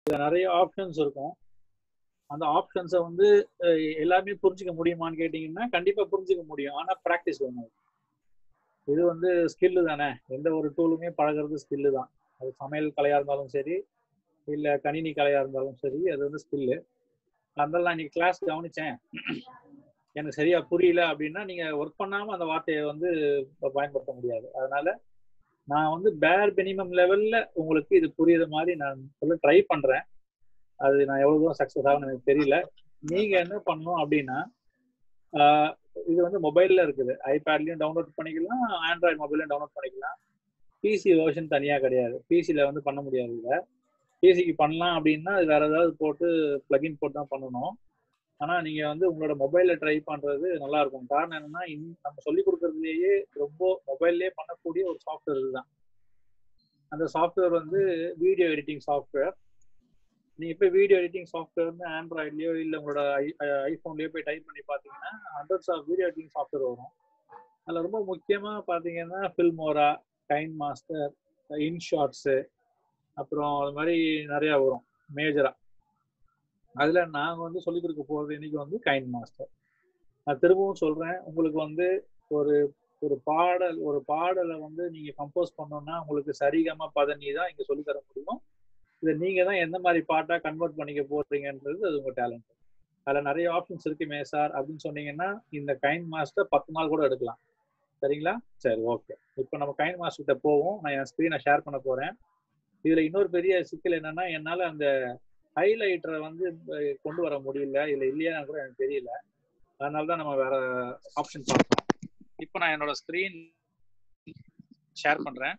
இதுல நிறைய ஆப்ஷன்ஸ் இருக்கும் அந்த ஆப்ஷன்ஸை வந்து அஹ், எல்லாமே புரிஞ்சுக்க முடியுமான்னு கேட்டிங்கன்னா கண்டிப்பா புரிஞ்சுக்க முடியும் ஆனா ப்ராக்டிஸ் வேணும் இது வந்து ஸ்கில்லு தானே எந்த ஒரு டூலுமே பழகுறது ஸ்கில்லு தான் அது சமையல் கலையா இருந்தாலும் சரி இல்ல கணினி கலையா இருந்தாலும் சரி அது வந்து ஸ்கில்லு அதனால நான் இன்னைக்கு கிளாஸ் கவனிச்சேன் எனக்கு சரியா புரியல அப்படின்னா நீங்க ஒர்க் பண்ணாம அந்த வார்த்தையை வந்து ப- பயன்படுத்த முடியாது அதனால நான் வந்து பேர் மினிமம் லெவல்ல உங்களுக்கு இது புரியுற மாதிரி நான் சொல்ல ட்ரை பண்றேன் அது நான் எவ்வளவு தூரம் சக்சஸ் ஆகும் எனக்கு தெரியல நீங்க என்ன பண்ணணும் அப்படின்னா ஆஹ் இது வந்து மொபைல்ல இருக்குது ஐபேட்லயும் டவுன்லோட் பண்ணிக்கலாம் ஆண்ட்ராய்டு மொபைல்லையும் டவுன்லோட் பண்ணிக்கலாம் பிசி வெர்ஷன் தனியா கிடையாது பிசில வந்து பண்ண முடியாது இதை பிசிக்கு பண்ணலாம் அப்படின்னா அது வேற ஏதாவது போட்டு பிளகின் போட்டு தான் பண்ணணும் ஆனா நீங்க வந்து உங்களோட மொபைல்ல ட்ரை பண்றது நல்லா இருக்கும் காரணம் என்னன்னா இன்- நம்ம சொல்லி கொடுக்கறதுலயே ரொம்ப மொபைல்லே பண்ணக்கூடிய ஒரு சாஃப்ட்வேர் இதுதான் அந்த சாஃப்ட்வேர் வந்து வீடியோ எடிட்டிங் சாஃப்ட்வேர் நீங்க போய் வீடியோ எடிட்டிங் சாஃப்ட்வேர்னு ஆண்ட்ராய்ட்லயோ இல்ல உங்களோட ஐபோன்லயோ போய் டைப் பண்ணி பாத்தீங்கன்னா hundreds of video editing software வரும் அதுல ரொம்ப முக்கியமா பாத்தீங்கன்னா ஃபில்மோரா கைன் மாஸ்டர் இன்ஷாட்ஸு அப்புறம் அது மாதிரி நிறைய வரும் மேஜரா அதுல நாங்க வந்து சொல்லிக் கொடுக்க போறது இன்னைக்கு வந்து கைன் மாஸ்டர் நான் திரும்பவும் சொல்றேன் உங்களுக்கு வந்து ஒரு ஒரு பாடல் ஒரு பாடலை வந்து நீங்க கம்போஸ் பண்ணோம்னா உங்களுக்கு சரிகமா பதனி தான் இங்க சொல்லி தர முடியும் இதை நீங்க தான் எந்த மாதிரி பாட்டா கன்வெர்ட் பண்ணிக்க போறீங்கன்றது அது உங்க டேலண்ட் அதுல நிறைய ஆப்ஷன்ஸ் இருக்குமே சார் அப்படின்னு சொன்னீங்கன்னா இந்த கைன் மாஸ்டர் பத்து நாள் கூட எடுக்கலாம் சரிங்களா சரி ஓகே இப்போ நம்ம கைன் மாஸ்டர் கிட்ட போவோம் நான் என் ஸ்க்ரீனை ஷேர் பண்ண போறேன் இதுல இன்னொரு பெரிய சிக்கல் என்னன்னா என்னால அந்த ஹைலைட்டரை வந்து அஹ், கொண்டு வர முடியல இல்ல இல்லையான்னு கூட எனக்கு தெரியல அதனால தான் நம்ம வேற ஆப்ஷன் பார்ப்போம் இப்போ நான் என்னோட ஸ்க்ரீன் ஷேர் பண்றேன்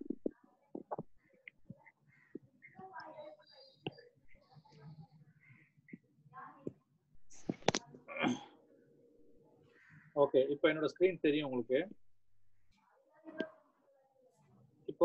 ஓகே இப்போ என்னோட ஸ்க்ரீன் தெரியும் உங்களுக்கு இப்போ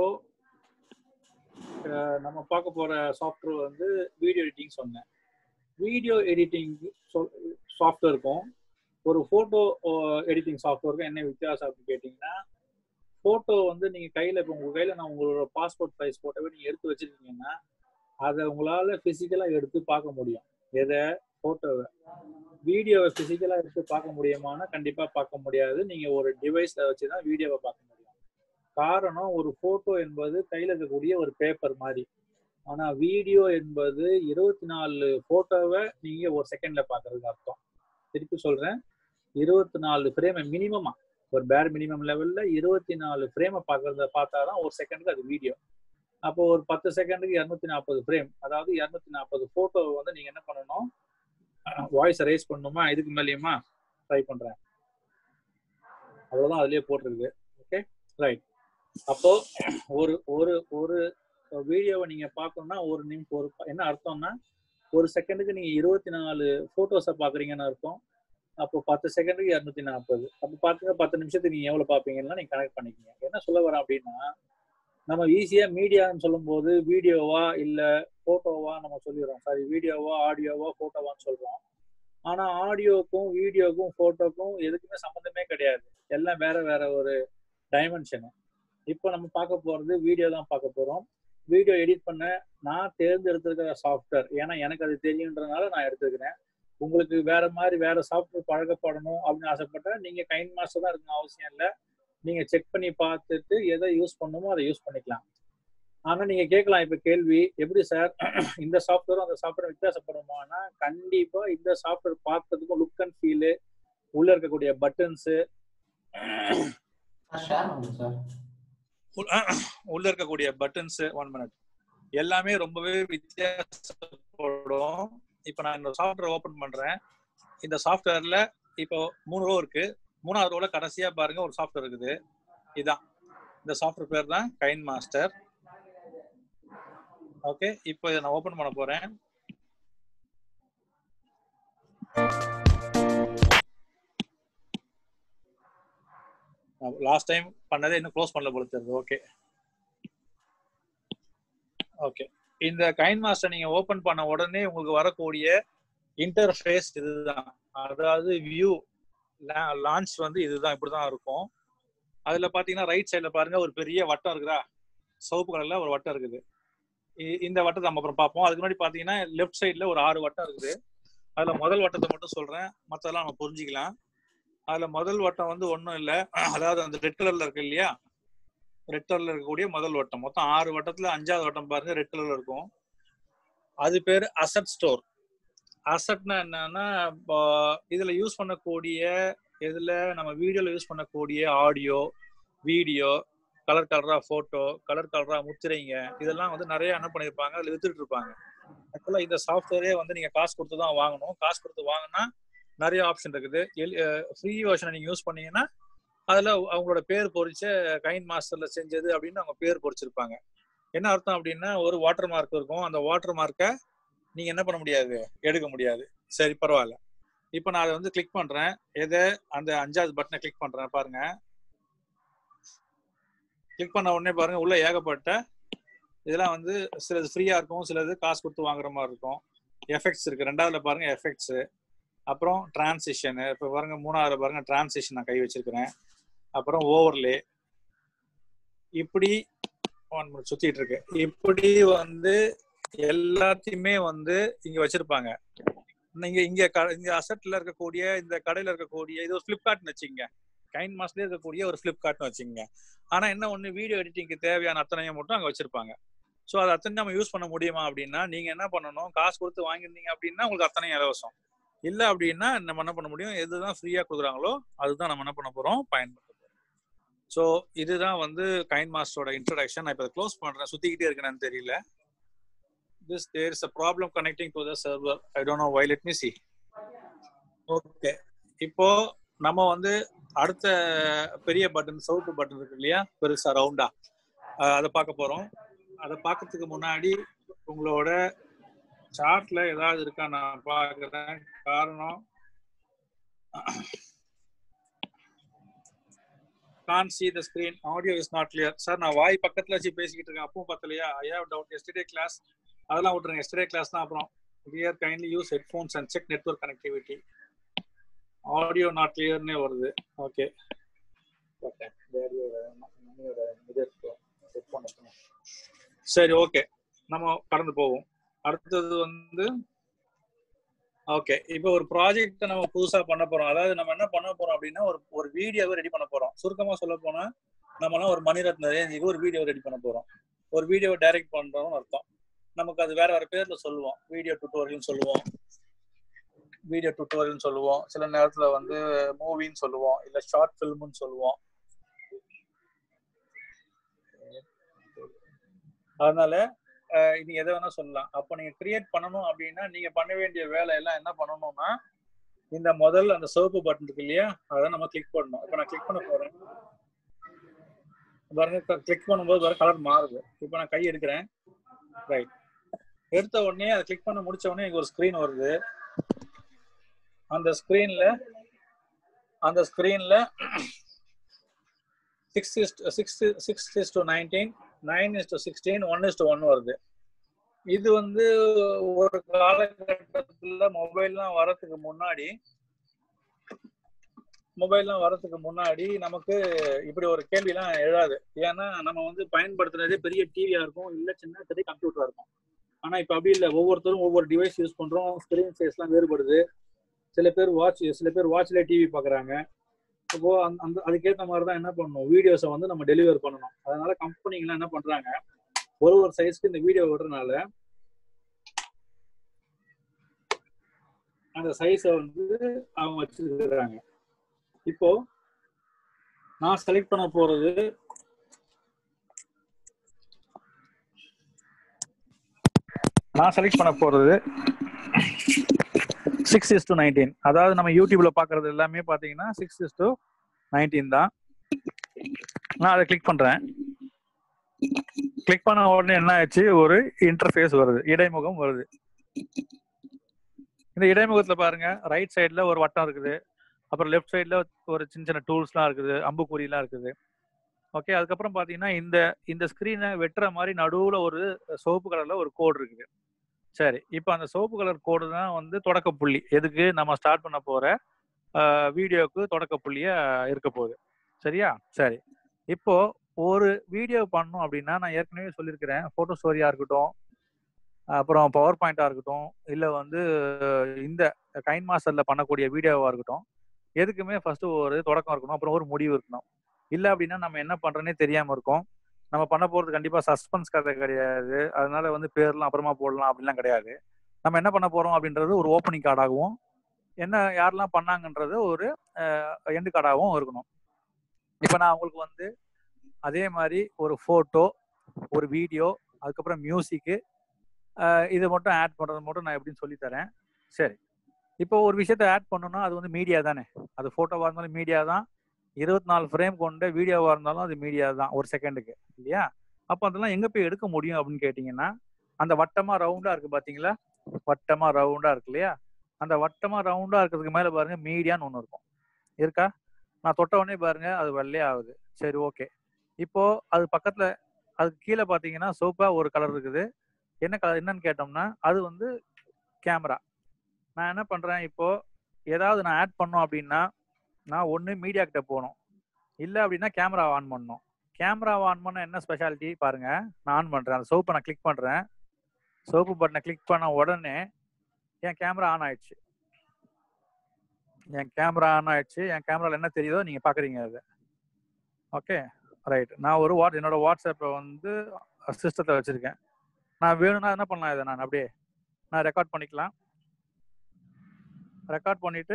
அஹ், நம்ம பார்க்க போற சாஃப்ட்வேர் வந்து வீடியோ எடிட்டிங் சொன்னேன் வீடியோ எடிட்டிங் சாஃப்ட்வேருக்கும் ஒரு ஃபோட்டோ எடிட்டிங் சாஃப்ட்வேருக்கும் என்ன வித்தியாசம் அப்படின்னு கேட்டிங்கன்னா ஃபோட்டோ வந்து நீங்கள் கையில் இப்போ உங்கள் கையில் நான் உங்களோட பாஸ்போர்ட் சைஸ் ஃபோட்டோவை நீங்கள் எடுத்து வச்சிருக்கீங்கன்னா அதை உங்களால் ஃபிசிக்கலாக எடுத்து பார்க்க முடியும் எதை ஃபோட்டோவை வீடியோவை ஃபிசிக்கலாக எடுத்து பார்க்க முடியுமானா கண்டிப்பாக பார்க்க முடியாது நீங்கள் ஒரு டிவைஸில் வச்சு தான் வீடியோவை பார்க்க முடியும் காரணம் ஒரு ஃபோட்டோ என்பது கையில் இருக்கக்கூடிய ஒரு பேப்பர் மாதிரி ஆனால் வீடியோ என்பது இருபத்தி நாலு ஃபோட்டோவை நீங்கள் ஒரு செகண்டில் பார்க்கறதுக்கு அர்த்தம் திருப்பி சொல்கிறேன் இருபத்தி நாலு ஃப்ரேம் மினிமமா ஒரு பேர் மினிமம் லெவல்ல இருபத்தி நாலு ஃப்ரேமை பார்க்கறத பார்த்தா தான் ஒரு செகண்டுக்கு அது வீடியோ அப்போ ஒரு பத்து செகண்டுக்கு இரநூத்தி நாற்பது ஃப்ரேம் அதாவது இரநூத்தி நாற்பது ஃபோட்டோ வந்து நீங்க என்ன பண்ணணும் வாய்ஸ் ரைஸ் பண்ணணுமா இதுக்கு மேலேயுமா ட்ரை பண்றேன் அவ்வளவுதான் அதுலயே போட்டிருக்கு ஓகே ரைட் அப்போ ஒரு ஒரு ஒரு வீடியோவை நீங்க பார்க்கணும்னா ஒரு நிமிஷம் ஒரு என்ன அர்த்தம்னா ஒரு செகண்டுக்கு நீங்க இருபத்தி நாலு போட்டோஸை பாக்குறீங்கன்னு அர்த்தம் அப்போ பத்து செகண்டுக்கு இரநூத்தி நாற்பது அப்போ பாத்தீங்கன்னா பத்து நிமிஷத்துக்கு நீங்க எவ்வளவு பாப்பீங்கன்னா நீங்க கனெக்ட் பண்ணிக்கங்க என்ன சொல்ல வரேன் அப்படின்னா நம்ம ஈஸியா மீடியான்னு சொல்லும்போது வீடியோவா இல்ல போட்டோவா நம்ம சொல்லிடுறோம் சாரி வீடியோவா ஆடியோவா போட்டோவான்னு சொல்றோம் ஆனா ஆடியோக்கும் வீடியோக்கும் போட்டோக்கும் எதுக்குமே சம்மந்தமே கிடையாது எல்லாம் வேற வேற ஒரு டைமென்ஷனு இப்போ நம்ம பார்க்க போறது வீடியோ தான் பார்க்க போறோம் வீடியோ எடிட் பண்ண நான் தேர்ந்தெடுத்திருக்கிற சாஃப்ட்வேர் ஏன்னா எனக்கு அது தெரியுன்றதுனால நான் எடுத்துக்கிறேன் உங்களுக்கு வேற மாதிரி வேற சாஃப்ட்வேர் பழகப்படணும் அப்படின்னு ஆசைப்பட்டா நீங்க கைன் மாஸ்டர் தான் இருக்கணும் அவசியம் இல்லை நீங்க செக் பண்ணி பார்த்துட்டு எதை யூஸ் பண்ணுமோ அதை யூஸ் பண்ணிக்கலாம் ஆனா நீங்க கேட்கலாம் இப்ப கேள்வி எப்படி சார் இந்த சாஃப்ட்வேரும் அந்த சாஃப்ட்வேர் வித்தியாசப்படுமானா கண்டிப்பா இந்த சாஃப்ட்வேர் பார்க்கறதுக்கும் லுக் அண்ட் ஃபீலு உள்ள இருக்கக்கூடிய பட்டன்ஸ் ஷேர் பண்ணுங்க சார் உள்ள இருக்கக்கூடிய பட்டன்ஸ் ஒன் மினிட் எல்லாமே ரொம்பவே வித்தியாசப்படும் இப்போ நான் இந்த சாஃப்ட்வேர் ஓபன் பண்றேன் இந்த சாஃப்ட்வேர்ல இப்போ மூணு ரோ இருக்கு மூணாவது ரோல கடைசியா பாருங்க ஒரு சாஃப்ட்வேர் இருக்குது இதான் இந்த சாஃப்ட்வேர் பேர் தான் கைன் மாஸ்டர் ஓகே இப்போ இதை நான் ஓபன் பண்ண போறேன் லாஸ்ட் டைம் பண்ணதை இன்னும் க்ளோஸ் பண்ணல போல தெரியுது ஓகே ஓகே இந்த கைன் மாஸ்டர் நீங்க ஓபன் பண்ண உடனே உங்களுக்கு வரக்கூடிய இன்டர்ஃபேஸ் இதுதான் அதாவது வியூ லான்ச் வந்து இதுதான் இப்படிதான் இருக்கும் அதுல பாத்தீங்கன்னா ரைட் சைடுல பாருங்க ஒரு பெரிய வட்டம் இருக்குதா சிவப்பு கலர்ல ஒரு வட்டம் இருக்குது இ- இந்த வட்டத்தை நம்ம அப்புறம் பார்ப்போம் அதுக்கு முன்னாடி பாத்தீங்கன்னா லெஃப்ட் சைடுல ஒரு ஆறு வட்டம் இருக்குது அதுல முதல் வட்டத்தை மட்டும் சொல்றேன் மத்ததெல்லாம் நம்ம புரிஞ்சுக்கலாம் அதுல முதல் வட்டம் வந்து ஒண்ணும் இல்ல அதாவது அந்த ரெட் கலர்ல இருக்கு இல்லையா ரெட் கலர்ல இருக்கக்கூடிய முதல் வட்டம் மொத்தம் ஆறு வட்டத்துல அஞ்சாவது வட்டம் பாருங்க ரெட் கலர்ல இருக்கும் அது பேர் அசட் ஸ்டோர் அசட்னா என்னன்னா இப்போ இதுல யூஸ் பண்ணக்கூடிய இதுல நம்ம வீடியோல யூஸ் பண்ணக்கூடிய ஆடியோ வீடியோ கலர் கலரா போட்டோ கலர் கலரா முத்திரைங்க இதெல்லாம் வந்து நிறைய என்ன பண்ணிருப்பாங்க அதுல வித்துட்டு இருப்பாங்க ஆக்சுவலா இந்த சாஃப்ட்வேரே வந்து நீங்க காசு கொடுத்து தான் வாங்கணும் காசு கொடுத்து வாங்கினா நிறைய ஆப்ஷன் இருக்குது ஃப்ரீ வெர்ஷனை நீங்க யூஸ் பண்ணீங்கன்னா அதுல அவங்களோட பேர் பொறிச்ச கைன் மாஸ்டர்ல செஞ்சது அப்படின்னு அவங்க பேர் பொறிச்சிருப்பாங்க என்ன அர்த்தம் அப்படின்னா ஒரு வாட்டர் மார்க் இருக்கும் அந்த வாட்டர் மார்க்கை நீங்க என்ன பண்ண முடியாது எடுக்க முடியாது சரி பரவாயில்ல இப்போ நான் அதை வந்து கிளிக் பண்றேன் எதை அந்த அஞ்சாவது பட்டனை கிளிக் பண்றேன் பாருங்க கிளிக் பண்ண உடனே பாருங்க உள்ள ஏகப்பட்ட இதெல்லாம் வந்து சிலது ஃப்ரீயா இருக்கும் சிலது காசு கொடுத்து வாங்குற மாதிரி இருக்கும் எஃபெக்ட்ஸ் இருக்கு ரெண்டாவதுல பாருங்க எஃபெக்ட்ஸ் அப்புறம் டிரான்சிஷன் இப்போ பாருங்க மூணாவதுல பாருங்க டிரான்சிஷன் நான் கை வச்சிருக்கிறேன் அப்புறம் ஓவர்லே இப்படி ஒன் மினிட் சுத்திட்டு இருக்கு இப்படி வந்து எல்லாத்தையுமே வந்து இங்க வச்சிருப்பாங்க நீங்க இங்க க- இங்க அசட்ல இருக்கக்கூடிய இந்த கடையில இருக்கக்கூடிய இது ஒரு பிளிப்கார்ட்னு வச்சுங்க கைன் மாஸ்ல இருக்கக்கூடிய ஒரு பிளிப்கார்ட்னு வச்சுங்க ஆனா என்ன ஒண்ணு வீடியோ எடிட்டிங்க்கு தேவையான அத்தனையும் மட்டும் அங்க வச்சிருப்பாங்க ஸோ அது அத்தனை நம்ம யூஸ் பண்ண முடியுமா அப்படின்னா நீங்க என்ன பண்ணணும் காசு கொடுத்து வாங்கியிருந்தீங்க அப்படின்னா உங்களுக்கு அத்தனையும் இலவசம் இல்ல அப்படின்னா நம்ம என்ன பண்ண முடியும் எதுதான் ஃப்ரீயா கொடுக்குறாங்களோ அதுதான் நம்ம என்ன பண்ண போறோம் பயன்படுத்த போறோம் ஸோ இதுதான் வந்து கைன் மாஸ்டரோட இன்ட்ரடக்ஷன் நான் இப்போ க்ளோஸ் பண்றேன் சுத்திக்கிட்டே இருக்கேன்னு தெரியல this there is a problem connecting to the server i don't know why let me see okay இப்போ நம்ம வந்து அடுத்த பெரிய பட்டன் சவுப்பு பட்டன் இருக்கு இல்லையா பெருசா ரவுண்டா அதை பார்க்க போறோம் அதை பார்க்கறதுக்கு முன்னாடி உங்களோட சார்ட்ல ஏதாவது இருக்கா நான் பார்க்கறேன் காரணம் can see the screen audio is not clear sir நான் வாய் பக்கத்துல வச்சு பேசிக்கிட்டு இருக்கேன் அப்பவும் பத்தலையா I have doubt yesterday class அதெல்லாம் விட்டுருங்க எஸ்டே கிளாஸ் தான் அப்புறம் clear kindly use headphones and check network connectivity audio not கிளியர்னே வருது ஓகே சரி ஓகே நம்ம கடந்து போவோம் அடுத்தது வந்து ஓகே இப்போ ஒரு ப்ராஜெக்ட் நம்ம புதுசா பண்ண போறோம் அதாவது நம்ம என்ன பண்ண போறோம் அப்படின்னா ஒரு ஒரு வீடியோவை ரெடி பண்ண போறோம் சுருக்கமா சொல்ல போனா நம்மலாம் ஒரு மணிரத்ன ரேஞ்சுக்கு ஒரு வீடியோ ரெடி பண்ண போறோம் ஒரு வீடியோவை டைரக்ட் பண்றோம்னு அர்த்தம் நமக்கு அது வேற வேற பேர்ல சொல்லுவோம் வீடியோ டுட்டோரியல்னு சொல்லுவோம் வீடியோ டுட்டோரியல்னு சொல்லுவோம் சில நேரத்துல வந்து மூவின்னு சொல்லுவோம் இல்ல ஷார்ட் ஃபிலிம்னு சொல்லுவோம் அதனால அஹ், நீங்க எதை வேணா சொல்லலாம் அப்ப நீங்க கிரியேட் பண்ணணும் அப்படின்னா நீங்க பண்ண வேண்டிய வேலை எல்லாம் என்ன பண்ணணும்னா இந்த முதல் அந்த சிவப்பு பட்டன் இருக்கு இல்லையா அதை நம்ம கிளிக் பண்ணணும் இப்ப நான் கிளிக் பண்ண போறேன் பாருங்க கிளிக் பண்ணும்போது வர கலர் மாறுது இப்போ நான் கை எடுக்கிறேன் ரைட் எடுத்த உடனே அதை கிளிக் பண்ண முடிச்ச உடனே எனக்கு ஒரு ஸ்கிரீன் வருது அந்த ஸ்கிரீன்ல அந்த ஸ்கிரீன்ல six is six six is to nineteen nine is to sixteen one is to one வருது இது வந்து ஒரு காலகட்டத்துல மொபைல்லாம் வரதுக்கு முன்னாடி மொபைல்லாம் வரதுக்கு முன்னாடி நமக்கு இப்படி ஒரு கேள்விலாம் எழாது ஏன்னா நம்ம வந்து பயன்படுத்துறதே பெரிய டிவியா இருக்கும் இல்ல சின்ன பெரிய கம்ப்யூட்டரா இருக்கும் ஆனா இப்ப அப்படி இல்லை ஒவ்வொருத்தரும் ஒவ்வொரு டிவைஸ் யூஸ் பண்றோம் ஸ்கிரீன் சைஸ்லாம் வேறுபடுது சில பேர் வாட்ச் சில பேர் வாட்ச்ல டிவி பாக்குறாங்க அப்போ அந்த அந்த அதுக்கேற்ற மாதிரி தான் என்ன பண்ணணும் வீடியோஸை வந்து நம்ம டெலிவர் பண்ணணும் அதனால கம்பெனிங்கெல்லாம் என்ன பண்றாங்க ஒரு ஒரு சைஸ்க்கு இந்த வீடியோ விடுறதுனால அந்த சைஸை வந்து அவங்க வச்சிருக்கிறாங்க இப்போ நான் செலக்ட் பண்ண போறது நான் செலக்ட் பண்ண போறது சிக்ஸ் இஸ் டு நைன்டீன் அதாவது நம்ம யூடியூப்ல பாக்குறது எல்லாமே பாத்தீங்கன்னா சிக்ஸ் இஸ் டு நைன்டீன் தான் நான் அதை கிளிக் பண்றேன் கிளிக் பண்ண உடனே என்ன ஆச்சு ஒரு இன்டர்ஃபேஸ் வருது இடைமுகம் வருது இந்த இடைமுகத்துல பாருங்க ரைட் சைடுல ஒரு வட்டம் இருக்குது அப்புறம் லெஃப்ட் சைடுல ஒரு சின்ன சின்ன டூல்ஸ்லாம் இருக்குது அம்புக்குறிலாம் இருக்குது ஓகே அதுக்கப்புறம் பாத்தீங்கன்னா இந்த இந்த ஸ்கிரீனை வெட்டுற மாதிரி நடுவுல ஒரு சிவப்பு கலர்ல ஒரு கோடு இருக்குது சரி இப்போ அந்த சிவப்பு கலர் கோடு தான் வந்து தொடக்க புள்ளி எதுக்கு நம்ம ஸ்டார்ட் பண்ண போற வீடியோவுக்கு தொடக்க புள்ளியா இருக்க போகுது சரியா சரி இப்போ ஒரு வீடியோ பண்ணணும் அப்படின்னா நான் ஏற்கனவே சொல்லியிருக்கிறேன் போட்டோ ஸ்டோரியா இருக்கட்டும் அப்புறம் பவர் பாயிண்டா இருக்கட்டும் இல்ல வந்து இந்த கைன் மாஸ்டர்ல பண்ணக்கூடிய வீடியோவா இருக்கட்டும் எதுக்குமே ஃபர்ஸ்ட் ஒரு தொடக்கம் இருக்கணும் அப்புறம் ஒரு முடிவு இருக்கணும் இல்ல அப்படின்னா நம்ம என்ன பண்றோன்னே தெரியாம இருக்கோம் நம்ம பண்ண போறது கண்டிப்பா சஸ்பென்ஸ் கதை கிடையாது அதனால வந்து பேர்லாம் அப்புறமா போடலாம் அப்படிலாம் கிடையாது நம்ம என்ன பண்ண போறோம் அப்படின்றது ஒரு ஓப்பனிங் கார்டாகவும் என்ன யாரெல்லாம் பண்ணாங்கன்றது ஒரு எண்டு கார்டாகவும் இருக்கணும் இப்போ நான் உங்களுக்கு வந்து அதே மாதிரி ஒரு ஃபோட்டோ ஒரு வீடியோ அதுக்கப்புறம் மியூசிக்கு இது மட்டும் ஆட் பண்ணுறது மட்டும் நான் எப்படின்னு சொல்லி தரேன் சரி இப்போ ஒரு விஷயத்த ஆட் பண்ணணும்னா அது வந்து மீடியா தானே அது ஃபோட்டோவாக இருந்தாலும் மீடியா தான் இருபத்தி நாலு ஃப்ரேம் கொண்ட வீடியோவாக இருந்தாலும் அது மீடியா தான் ஒரு செகண்டுக்கு இல்லையா அப்போ அதெல்லாம் எங்கே போய் எடுக்க முடியும் அப்படின்னு கேட்டிங்கன்னா அந்த வட்டமாக ரவுண்டாக இருக்குது பார்த்தீங்களா வட்டமாக ரவுண்டாக இருக்கு இல்லையா அந்த வட்டமாக ரவுண்டாக இருக்கிறதுக்கு மேலே பாருங்க மீடியான்னு ஒன்று இருக்கும் இருக்கா நான் தொட்ட உடனே பாருங்க அது வெள்ளையே ஆகுது சரி ஓகே இப்போ அது பக்கத்தில் அதுக்கு கீழே பார்த்தீங்கன்னா சோப்பாக ஒரு கலர் இருக்குது என்ன கலர் என்னன்னு கேட்டோம்னா அது வந்து கேமரா நான் என்ன பண்ணுறேன் இப்போ ஏதாவது நான் ஆட் பண்ணோம் அப்படின்னா நான் ஒன்று மீடியா கிட்ட போகணும் இல்லை அப்படின்னா கேமரா ஆன் பண்ணணும் கேமரா ஆன் பண்ண என்ன ஸ்பெஷாலிட்டி பாருங்க நான் ஆன் பண்ணுறேன் அந்த சோப்பை நான் கிளிக் பண்ணுறேன் சோப்பு பட்டனை கிளிக் பண்ண உடனே என் கேமரா ஆன் ஆயிடுச்சு என் கேமரா ஆன் ஆயிடுச்சு என் கேமரால என்ன தெரியுதோ நீங்க பாக்குறீங்க அது ஓகே ரைட் நான் ஒரு வாட் என்னோட வாட்ஸ்அப்பை வந்து சிஸ்டத்தை வச்சிருக்கேன் நான் வேணும்னா என்ன பண்ணலாம் இதை நான் அப்படியே நான் ரெக்கார்ட் பண்ணிக்கலாம் ரெக்கார்ட் பண்ணிட்டு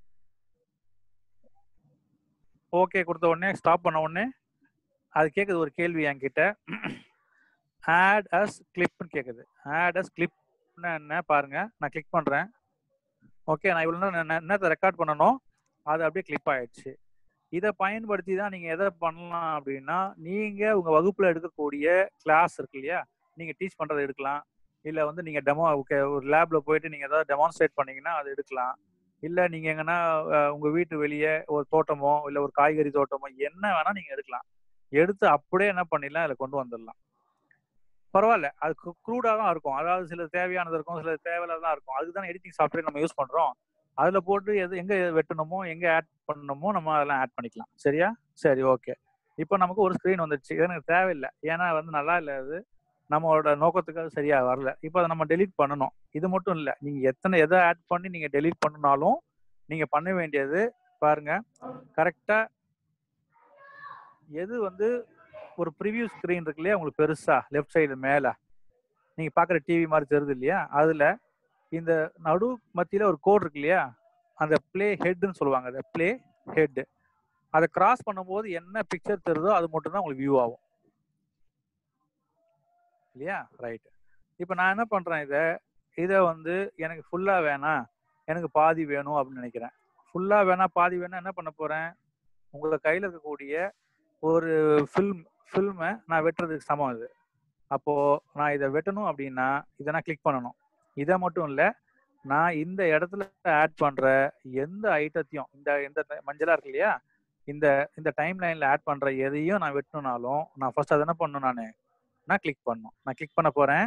ஓகே கொடுத்த உடனே ஸ்டாப் பண்ண உடனே அது கேட்குது ஒரு கேள்வி என்கிட்ட ஆட் அஸ் கிளிப்னு கேட்குது ஆட் அஸ் கிளிப்னா என்ன பாருங்க நான் கிளிக் பண்றேன் ஓகே நான் இவ்வளோ நேரம் என்னத்தை ரெக்கார்ட் பண்ணணும் அது அப்படியே கிளிப் ஆயிடுச்சு இதை பயன்படுத்தி தான் நீங்க எதை பண்ணலாம் அப்படின்னா நீங்க உங்க வகுப்புல எடுக்கக்கூடிய கிளாஸ் இருக்கு இல்லையா நீங்க டீச் பண்றதை எடுக்கலாம் இல்ல வந்து நீங்க டெமோ ஒரு லேப்ல போயிட்டு நீங்க ஏதாவது டெமான்ஸ்ட்ரேட் பண்ணீங்கன்னா அது எடுக்கலாம் இல்ல நீங்க எங்கன்னா உங்க வீட்டு வெளியே ஒரு தோட்டமோ இல்ல ஒரு காய்கறி தோட்டமோ என்ன வேணா நீங்க எடுக்கலாம் எடுத்து அப்படியே என்ன பண்ணிடலாம் அதில் கொண்டு வந்துடலாம் பரவாயில்ல அது க்ரூடா தான் இருக்கும் அதாவது சில தேவையானது இருக்கும் சில தேவையில்லாதான் இருக்கும் அதுக்கு தான் எடிட்டிங் சாஃப்ட்வேர் நம்ம யூஸ் பண்றோம் அதுல போட்டு எது எங்க வெட்டணுமோ எங்க ஆட் பண்ணணுமோ நம்ம அதெல்லாம் ஆட் பண்ணிக்கலாம் சரியா சரி ஓகே இப்போ நமக்கு ஒரு ஸ்க்ரீன் வந்துடுச்சு இது எனக்கு தேவையில்லை ஏன்னா வந்து நல்லா இல்லை அது நம்மளோட நோக்கத்துக்கு அது சரியா வரல இப்போ அதை நம்ம டெலீட் பண்ணணும் இது மட்டும் இல்லை நீங்க எத்தனை எதை ஆட் பண்ணி நீங்க டெலீட் பண்ணனாலும் நீங்க பண்ண வேண்டியது பாருங்க கரெக்டா எது வந்து ஒரு ப்ரிவியூ ஸ்க்ரீன் இருக்கு இல்லையா உங்களுக்கு பெருசா லெஃப்ட் சைடு மேல நீங்க பாக்குற டிவி மாதிரி தெரியுது இல்லையா அதுல இந்த நடு மத்தியில ஒரு கோட் இருக்கு இல்லையா அந்த பிளே ஹெட்னு சொல்லுவாங்க அந்த பிளே ஹெட் அதை கிராஸ் பண்ணும்போது என்ன பிக்சர் தெரியுதோ அது மட்டும் தான் உங்களுக்கு வியூ ஆகும் இல்லையா ரைட் இப்போ நான் என்ன பண்றேன் இதை இதை வந்து எனக்கு ஃபுல்லா வேணாம் எனக்கு பாதி வேணும் அப்படின்னு நினைக்கிறேன் ஃபுல்லா வேணாம் பாதி வேணாம் என்ன பண்ண போறேன் உங்க கையில இருக்கக்கூடிய ஒரு ஃபில்ம் ஃபில்மை நான் வெட்டுறதுக்கு சமம் இது அப்போ நான் இதை வெட்டணும் அப்படின்னா இதை நான் கிளிக் பண்ணணும் இதை மட்டும் இல்லை நான் இந்த இடத்துல ஆட் பண்ற எந்த ஐட்டத்தையும் இந்த இந்த மஞ்சளா இருக்கு இல்லையா இந்த இந்த டைம் லைன்ல ஆட் பண்ற எதையும் நான் வெட்டணும்னாலும் நான் ஃபர்ஸ்ட் அதை என்ன பண்ணணும் நான் நான் கிளிக் பண்ணணும் நான் கிளிக் பண்ண போறேன்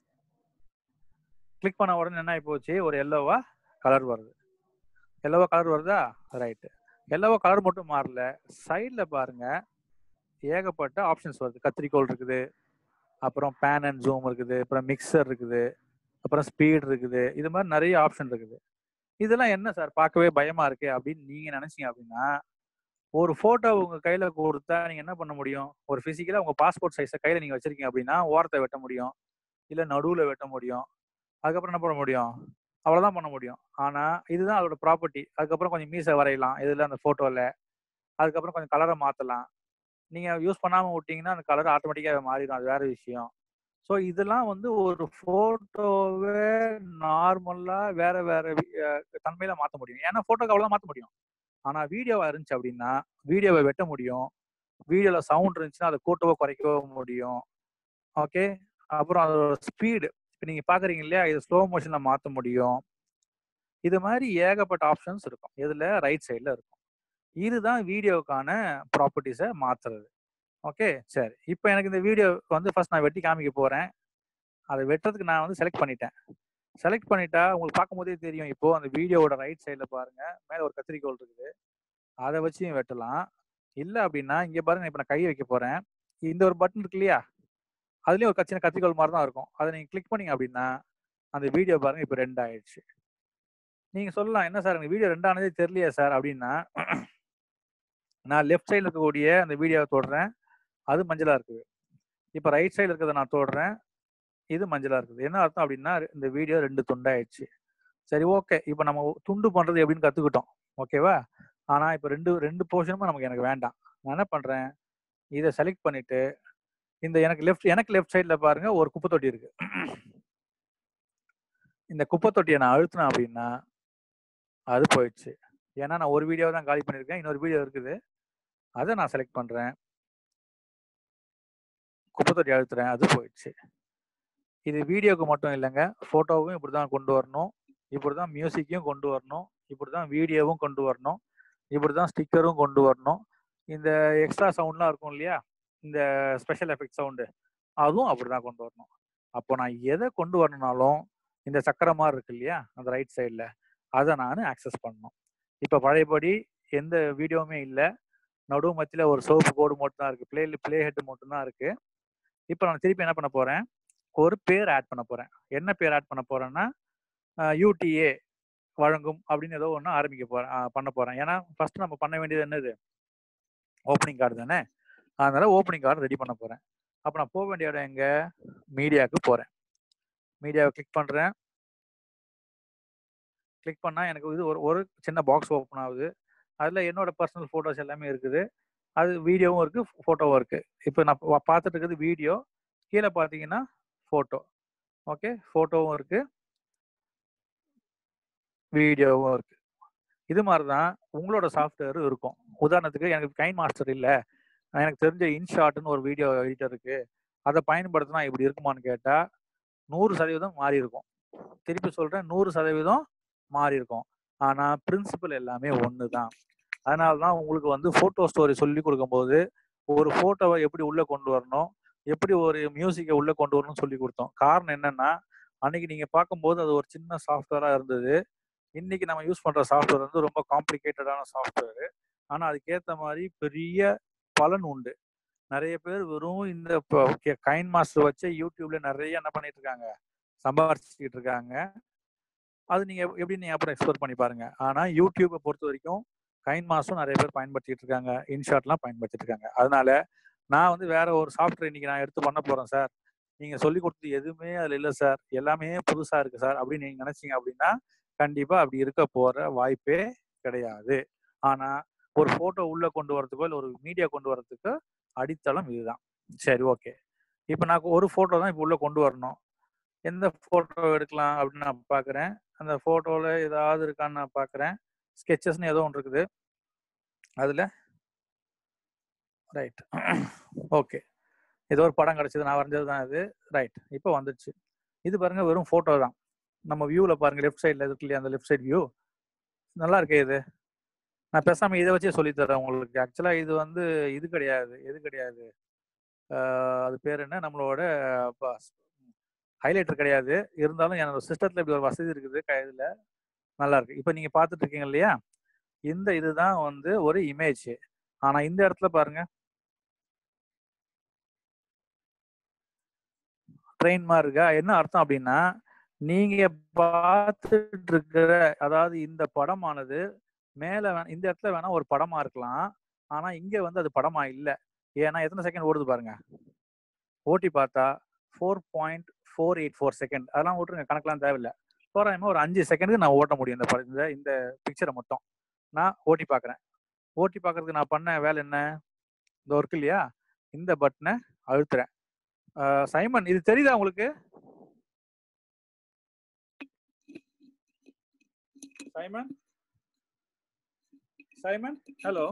கிளிக் பண்ண உடனே என்ன ஆகி போச்சு ஒரு எல்லோவா கலர் வருது எல்லோவா கலர் வருதா ரைட்டு எல்லோவா கலர் மட்டும் மாறல சைடில் பாருங்க ஏகப்பட்ட ஆப்ஷன்ஸ் வருது கத்திரிக்கோல் இருக்குது அப்புறம் பேன் அண்ட் ஜூம் இருக்குது அப்புறம் மிக்சர் இருக்குது அப்புறம் ஸ்பீட் இருக்குது இது மாதிரி நிறைய ஆப்ஷன் இருக்குது இதெல்லாம் என்ன சார் பார்க்கவே பயமா இருக்கு அப்படின்னு நீங்க நினைச்சீங்க அப்படின்னா ஒரு போட்டோ உங்க கையில கொடுத்தா நீங்க என்ன பண்ண முடியும் ஒரு பிசிக்கலா உங்க பாஸ்போர்ட் சைஸை கையில நீங்க வச்சிருக்கீங்க அப்படின்னா ஓரத்தை வெட்ட முடியும் இல்ல நடுவுல வெட்ட முடியும் அதுக்கப்புறம் என்ன பண்ண முடியும் அவ்வளவுதான் பண்ண முடியும் ஆனா இதுதான் அதோட ப்ராப்பர்ட்டி அதுக்கப்புறம் கொஞ்சம் மீசை வரையலாம் இதுல அந்த போட்டோல அதுக்கப்புறம் கொஞ்சம் கலரை மாத்தலாம் நீங்க யூஸ் பண்ணாம விட்டீங்கன்னா அந்த கலர் ஆட்டோமேட்டிக்கா மாறிடும் அது வேற விஷயம் ஸோ இதெல்லாம் வந்து ஒரு போட்டோவை நார்மலா வேற வேற தன்மையில மாத்த முடியும் ஏன்னா போட்டோக்கு அவ்வளவுதான் மாத்த முடியும் ஆனா வீடியோவா இருந்துச்சு அப்படின்னா வீடியோவை வெட்ட முடியும் வீடியோல சவுண்ட் இருந்துச்சுன்னா அதை கூட்டவோ குறைக்கவோ முடியும் ஓகே அப்புறம் அதோட ஸ்பீடு இப்போ நீங்க பாக்குறீங்க இல்லையா இது ஸ்லோ மோஷன்ல மாத்த முடியும் இது மாதிரி ஏகப்பட்ட ஆப்ஷன்ஸ் இருக்கும் இதுல ரைட் சைட்ல இருக்கும் இதுதான் வீடியோவுக்கான ப்ராப்பர்ட்டிஸை மாத்துறது ஓகே சரி இப்போ எனக்கு இந்த வீடியோ வந்து ஃபர்ஸ்ட் நான் வெட்டி காமிக்க போறேன் அதை வெட்டுறதுக்கு நான் வந்து செலக்ட் பண்ணிட்டேன் செலக்ட் பண்ணிட்டா உங்களுக்கு பார்க்கும்போதே தெரியும் இப்போ அந்த வீடியோவோட ரைட் சைடில் பாருங்க மேலே ஒரு கத்திரிக்கோள் இருக்குது அதை வச்சு வெட்டலாம் இல்லை அப்படின்னா இங்கே பாருங்க இப்போ நான் கை வைக்க போறேன் இந்த ஒரு பட்டன் இருக்கு இல்லையா அதுலயும் ஒரு சின்ன கத்திரிக்கோள் மாதிரி தான் இருக்கும் அதை நீங்க கிளிக் பண்ணீங்க அப்படின்னா அந்த வீடியோ பாருங்க இப்போ ரெண்டு ஆயிடுச்சு நீங்க சொல்லலாம் என்ன சார் எனக்கு வீடியோ ரெண்டானதே தெரியலையே சார் அப்படின்னா நான் லெஃப்ட் சைடில் இருக்கக்கூடிய அந்த வீடியோவை தொடுறேன் அது மஞ்சளா இருக்குது இப்போ ரைட் சைடில் இருக்கிறத நான் தொடுறேன் இது மஞ்சளா இருக்குது என்ன அர்த்தம் அப்படின்னா இந்த வீடியோ ரெண்டு துண்டாயிடுச்சு சரி ஓகே இப்போ நம்ம துண்டு பண்றது எப்படின்னு கத்துக்கிட்டோம் ஓகேவா ஆனா இப்போ ரெண்டு ரெண்டு போர்ஷனும் நமக்கு எனக்கு வேண்டாம் நான் என்ன பண்றேன் இதை செலக்ட் பண்ணிட்டு இந்த எனக்கு லெஃப்ட் எனக்கு லெஃப்ட் சைடுல பாருங்க ஒரு குப்பை தொட்டி இருக்கு இந்த குப்பை தொட்டியை நான் அழுத்தினேன் அப்படின்னா அது போயிடுச்சு ஏன்னா நான் ஒரு வீடியோ தான் காலி பண்ணியிருக்கேன் இன்னொரு வீடியோ இருக்குது அதை நான் செலக்ட் பண்றேன் குப்பை தொட்டி அழுத்துறேன் அது போயிடுச்சு இது வீடியோக்கு மட்டும் இல்லைங்க ஃபோட்டோவும் இப்படி தான் கொண்டு வரணும் இப்படி தான் மியூசிக்கையும் கொண்டு வரணும் இப்படி தான் வீடியோவும் கொண்டு வரணும் இப்படி தான் ஸ்டிக்கரும் கொண்டு வரணும் இந்த எக்ஸ்ட்ரா சவுண்ட்லாம் இருக்கும் இல்லையா இந்த ஸ்பெஷல் எஃபெக்ட் சவுண்டு அதுவும் அப்படி தான் கொண்டு வரணும் அப்போ நான் எதை கொண்டு வரணும்னாலும் இந்த சக்கரை மாதிரி இருக்கு இல்லையா அந்த ரைட் சைடில் அதை நான் ஆக்சஸ் பண்ணணும் இப்போ பழையபடி எந்த வீடியோவுமே இல்லை நடுவு மத்தியில் ஒரு சோப்பு கோடு மட்டும் தான் இருக்குது ப்ளே ப்ளே ஹெட் மட்டும் தான் இருக்குது இப்போ நான் திருப்பி என்ன பண்ண போகிறேன் ஒரு பேர் ஆட் பண்ண போகிறேன் என்ன பேர் ஆட் பண்ண போகிறேன்னா யூடிஏ வழங்கும் அப்படின்னு ஏதோ ஒன்று ஆரம்பிக்க போகிறேன் பண்ண போகிறேன் ஏன்னா ஃபர்ஸ்ட் நம்ம பண்ண வேண்டியது என்னது ஓப்பனிங் கார்டு தானே அதனால ஓப்பனிங் கார்டு ரெடி பண்ண போகிறேன் அப்போ நான் போக வேண்டிய இடம் எங்கே மீடியாவுக்கு போகிறேன் மீடியாவை கிளிக் பண்ணுறேன் கிளிக் பண்ணால் எனக்கு இது ஒரு ஒரு சின்ன பாக்ஸ் ஓப்பன் ஆகுது அதில் என்னோட பர்சனல் ஃபோட்டோஸ் எல்லாமே இருக்குது அது வீடியோவும் இருக்குது ஃபோட்டோவும் இருக்குது இப்போ நான் பா- பார்த்துட்டு இருக்கிறது வீடியோ கீழே பார்த்தீங்கன்னா ஃபோட்டோ ஓகே ஃபோட்டோவும் இருக்குது வீடியோவும் இருக்குது இது மாதிரி தான் உங்களோட சாஃப்ட்வேர் இருக்கும் உதாரணத்துக்கு எனக்கு கைன் மாஸ்டர் இல்லை எனக்கு தெரிஞ்ச இன்ஷாட்னு ஒரு வீடியோ எடிட்டர் இருக்கு அதை பயன்படுத்தினா இப்படி இருக்குமான்னு கேட்டால் நூறு சதவீதம் மாறி இருக்கும் திருப்பி சொல்கிறேன் நூறு சதவீதம் மாறி இருக்கும் ஆனால் பிரின்சிபல் எல்லாமே ஒன்று தான் அதனால தான் உங்களுக்கு வந்து ஃபோட்டோ ஸ்டோரி சொல்லி கொடுக்கும்போது ஒரு ஃபோட்டோவை எப்படி உள்ளே கொண்டு வரணும் எப்படி ஒரு மியூசிக்கை உள்ளே கொண்டு வரணும்னு சொல்லி கொடுத்தோம் காரணம் என்னன்னா அன்னைக்கு நீங்கள் பார்க்கும்போது அது ஒரு சின்ன சாஃப்ட்வேராக இருந்தது இன்னைக்கு நம்ம யூஸ் பண்ணுற சாஃப்ட்வேர் வந்து ரொம்ப காம்ப்ளிகேட்டடான சாஃப்ட்வேர் ஆனால் அதுக்கேற்ற மாதிரி பெரிய பலன் உண்டு நிறைய பேர் வெறும் இந்த கைன் மாஸ்டர் வச்சு யூடியூப்ல நிறைய என்ன பண்ணிட்டு இருக்காங்க சம்பாரிச்சுக்கிட்டு இருக்காங்க அது நீங்க எப்- எப்படி நீங்க அப்புறம் எக்ஸ்ப்ளோர் பண்ணி பாருங்க ஆனா யூடியூப்பை பொறுத்த வரைக்கும் கைன் மாஸ்டரும் நிறைய பேர் பயன்படுத்திட்டு இருக்காங்க இன்ஷாட்லாம் பயன்படுத்திட்டு இருக்காங்க அதனால நான் வந்து வேற ஒரு சாஃப்ட்வேர் இன்னைக்கு நான் எடுத்து பண்ண போறேன் சார் நீங்க சொல்லி கொடுத்தது எதுவுமே அதுல இல்ல சார் எல்லாமே புதுசா இருக்கு சார் அப்படின்னு நீங்க நினைச்சீங்க அப்படின்னா கண்டிப்பா அப்படி இருக்க போற வாய்ப்பே கிடையாது ஆனா ஒரு போட்டோ உள்ள கொண்டு வரதுக்கோ இல்ல ஒரு மீடியா கொண்டு வரதுக்கு அடித்தளம் இதுதான் சரி ஓகே இப்போ நான் ஒரு போட்டோ தான் இப்போ உள்ள கொண்டு வரணும் எந்த போட்டோ எடுக்கலாம் அப்படின்னு நான் பார்க்குறேன் அந்த போட்டோல ஏதாவது இருக்கான்னு நான் பார்க்குறேன் ஸ்கெச்சஸ்னு ஏதோ ஒன்று இருக்குது அதில் ரைட் ஓகே ஏதோ ஒரு படம் கிடைச்சது நான் வரைஞ்சது தான் இது ரைட் இப்போ வந்துடுச்சு இது பாருங்க வெறும் ஃபோட்டோ தான் நம்ம வியூவில் பாருங்க லெஃப்ட் சைடில் இருக்கு இல்லையா அந்த லெஃப்ட் சைட் வியூ நல்லா இருக்கே இது நான் பேசாம இதை வச்சே சொல்லித் தரேன் உங்களுக்கு ஆக்சுவலா இது வந்து இது கிடையாது எது கிடையாது ஆஹ் அது பேர் என்ன நம்மளோட ஹைலைட்டர் கிடையாது இருந்தாலும் என்னோட சிஸ்டத்துல இப்படி ஒரு வசதி இருக்குது க- இதுல நல்லா இருக்கு இப்போ நீங்க பார்த்துட்டு இருக்கீங்க இல்லையா இந்த இதுதான் வந்து ஒரு இமேஜ் ஆனா இந்த இடத்துல பாருங்க ட்ரெயின் மாதிரி இருக்கா என்ன அர்த்தம் அப்படின்னா நீங்க பார்த்துட்டு இருக்கிற அதாவது இந்த படமானது மேல வே- இந்த இடத்துல வேணா ஒரு படமா இருக்கலாம் ஆனா இங்க வந்து அது படமா இல்ல ஏன்னா எத்தனை செகண்ட் ஓடுது பாருங்க ஓட்டி பார்த்தா four point four eight four second அதெல்லாம் ஓட்டுருங்க கணக்கெல்லாம் தேவையில்லை தோராயமா ஒரு அஞ்சு செகண்டுக்கு நான் ஓட்ட முடியும் இந்த பட- இந்த இந்த பிக்சரை மட்டும் நான் ஓட்டி பார்க்குறேன் ஓட்டி பார்க்கறதுக்கு நான் பண்ண வேலை என்ன இந்த ஒர்க் இல்லையா இந்த பட்டனை அழுத்துறேன் அஹ் சைமன் இது தெரியுதா உங்களுக்கு சைமன் சைமன் ஹலோ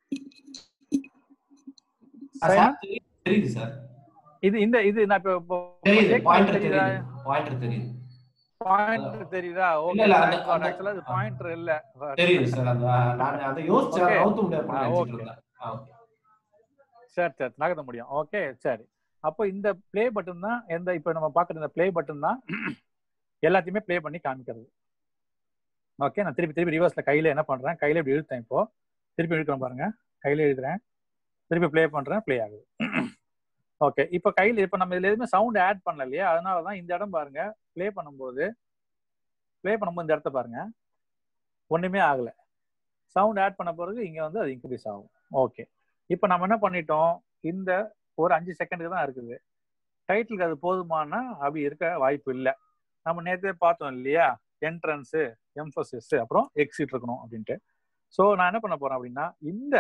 சைமன் தெரியுது சார் இது இந்த இது நான் இப்போ இப்போ தெரியுது கேட்கறது பாயிண்டர் தெரியுதா தெரியுது பாயிண்டர் தெரியுது பாயிண்டர் தெரியுதா இல்ல, ஓகே இல்ல, அந்த- அந்த- ஆக்சுவலா இது பாயிண்டர் இல்ல தெரியுது சார் அந்த நான் அதை யோசிச்சேன் Okay. நவுத்த முடியாது ஆ, நினைச்சிட்டு okay. இருந்தேன் ஆ, okay. சரி சரி நகர்த்த முடியும் ஓகே சரி அப்போ இந்த ப்ளே பட்டன் தான் எந்த இப்போ நம்ம பார்க்குற இந்த ப்ளே பட்டன் தான் எல்லாத்தையுமே ப்ளே பண்ணி காமிக்கிறது ஓகே நான் திருப்பி திருப்பி ரிவர்ஸ்ல கையில என்ன பண்றேன் கையில இப்படி இழுத்தேன் இப்போ திருப்பி இழுக்கிறேன் பாருங்க கையில எழுதுறேன் திருப்பி ப்ளே பண்றேன் ப்ளே ஆகுது ஓகே இப்போ கையில் இப்போ நம்ம இதுல எதுவுமே சவுண்ட் ஆட் பண்ணல இல்லையா அதனால தான் இந்த இடம் பாருங்க ப்ளே பண்ணும்போது ப்ளே பண்ணும்போது இந்த இடத்த பாருங்க ஒண்ணுமே ஆகல சவுண்ட் ஆட் பண்ண பிறகு இங்க வந்து அது இன்க்ரீஸ் ஆகும் ஓகே இப்போ நம்ம என்ன பண்ணிட்டோம் இந்த ஒரு அஞ்சு செகண்டுக்கு தான் இருக்குது டைட்டிலுக்கு அது போதுமானா அப்படி இருக்க வாய்ப்பு இல்லை நம்ம நேற்றே பார்த்தோம் இல்லையா என்ட்ரன்ஸு எம்ஃபசிஸ் அப்புறம் எக்ஸிட் இருக்கணும் அப்படின்ட்டு ஸோ நான் என்ன பண்ண போறேன் அப்படின்னா இந்த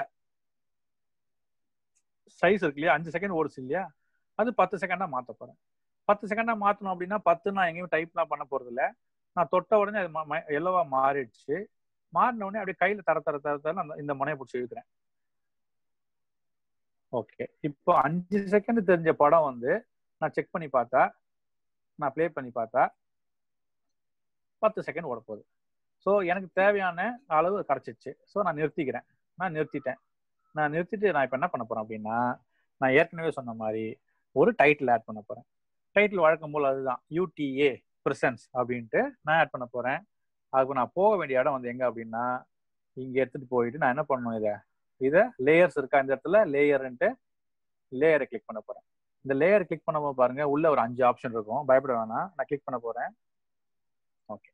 சைஸ் இருக்கு இல்லையா அஞ்சு செகண்ட் ஓடுச்சு இல்லையா அது பத்து செகண்டா மாத்த போறேன் பத்து செகண்டா மாத்தணும் அப்படின்னா பத்து நான் எங்கேயும் டைப்லாம் பண்ண போறது இல்ல நான் தொட்ட உடனே அது எல்லோவா மாறிடுச்சு மாறின உடனே அப்படியே கையில தர தர தர தர அந்த இந்த முனையை பிடிச்சி இழுக்கிறேன் ஓகே இப்போ அஞ்சு செகண்ட் தெரிஞ்ச படம் வந்து நான் செக் பண்ணி பார்த்தா நான் ப்ளே பண்ணி பார்த்தா பத்து செகண்ட் ஓட போகுது ஸோ எனக்கு தேவையான அளவு கிடச்சிச்சு ஸோ நான் நிறுத்திக்கிறேன் நான் நிறுத்திட்டேன் நான் நிறுத்திட்டு நான் இப்போ என்ன பண்ண போறேன் அப்படின்னா நான் ஏற்கனவே சொன்ன மாதிரி ஒரு டைட்டில் ஆட் பண்ண போறேன் டைட்டில் வழக்கம் போல் அதுதான் யூடிஏ ப்ரெசன்ஸ் அப்படின்ட்டு நான் ஆட் பண்ண போறேன் அதுக்கு நான் போக வேண்டிய இடம் வந்து எங்க அப்படின்னா இங்க எடுத்துட்டு போயிட்டு நான் என்ன பண்ணணும் இதை இதை லேயர்ஸ் இருக்கா இந்த இடத்துல லேயர்ன்ட்டு லேயரை கிளிக் பண்ண போறேன் இந்த லேயர் கிளிக் பண்ணும்போது பாருங்க உள்ள ஒரு அஞ்சு ஆப்ஷன் இருக்கும் பயப்பட வேணாம் நான் கிளிக் பண்ண போறேன் ஓகே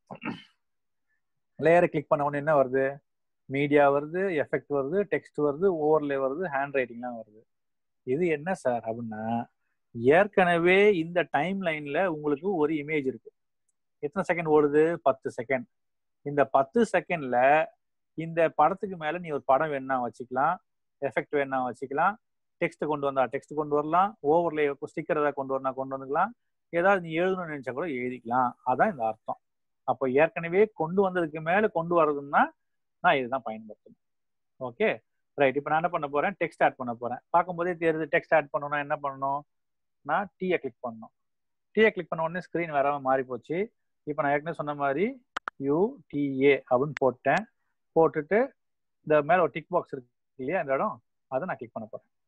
லேயரை கிளிக் பண்ண உடனே என்ன வருது மீடியா வருது எஃபெக்ட் வருது டெக்ஸ்ட் வருது ஓவர்லே வருது ஹேண்ட் ரைட்டிங்லாம் வருது இது என்ன சார் அப்படின்னா ஏற்கனவே இந்த டைம் லைன்ல உங்களுக்கு ஒரு இமேஜ் இருக்கு எத்தனை செகண்ட் ஓடுது பத்து செகண்ட் இந்த பத்து செகண்ட்ல இந்த படத்துக்கு மேல நீ ஒரு படம் வேணா வச்சுக்கலாம் எஃபெக்ட் வேணா வச்சுக்கலாம் டெக்ஸ்ட் கொண்டு வந்தா டெக்ஸ்ட் கொண்டு வரலாம் ஓவர்லே ஸ்டிக்கர் ஏதாவது கொண்டு வரனா கொண்டு வந்துக்கலாம் ஏதாவது நீ எழுதணும்னு நினைச்சா கூட எழுதிக்கலாம் அதான் இந்த அர்த்தம் அப்போ ஏற்கனவே கொண்டு வந்ததுக்கு மேல கொண்டு வர்றதுன்னா நான் இதுதான் பயன்படுத்தணும் ஓகே ரைட் இப்போ நான் என்ன பண்ண போறேன் டெக்ஸ்ட் ஆட் பண்ண போறேன் பார்க்கும்போதே தெரியுது டெக்ஸ்ட் ஆட் பண்ணணும்னா என்ன பண்ணணும் நான் டீயை கிளிக் பண்ணணும் டீயை கிளிக் பண்ண உடனே ஸ்க்ரீன் வராம மாறி போச்சு இப்போ நான் ஏற்கனவே சொன்ன மாதிரி யூடிஏ அப்படின்னு போட்டேன் போட்டுட்டு இந்த மேல ஒரு டிக் பாக்ஸ் இருக்கு இல்லையா இந்த இடம் அதை நான் கிளிக் பண்ண போறேன்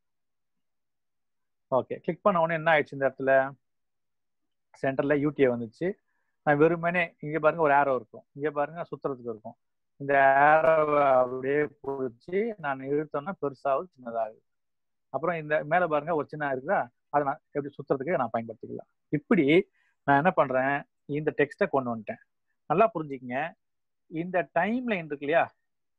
ஓகே கிளிக் பண்ண உடனே என்ன ஆயிடுச்சு இந்த இடத்துல சென்டர்ல யூடிஏ வந்துச்சு நான் வெறுமனே இங்க பாருங்க ஒரு ஏரோ இருக்கும் இங்க பாருங்க சுத்துறதுக்கு இருக்கும் இந்த ஏரோவை அப்படியே பிடிச்சி நான் இழுத்தோம்னா பெருசாகுது சின்னதாகுது அப்புறம் இந்த மேல பாருங்க ஒரு சின்ன இருக்குதா அதை நான் எப்படி சுத்துறதுக்கு நான் பயன்படுத்திக்கலாம் இப்படி நான் என்ன பண்றேன் இந்த டெக்ஸ்ட்டை கொண்டு வந்துட்டேன் நல்லா புரிஞ்சுக்கங்க இந்த டைம் லைன் இருக்கு இல்லையா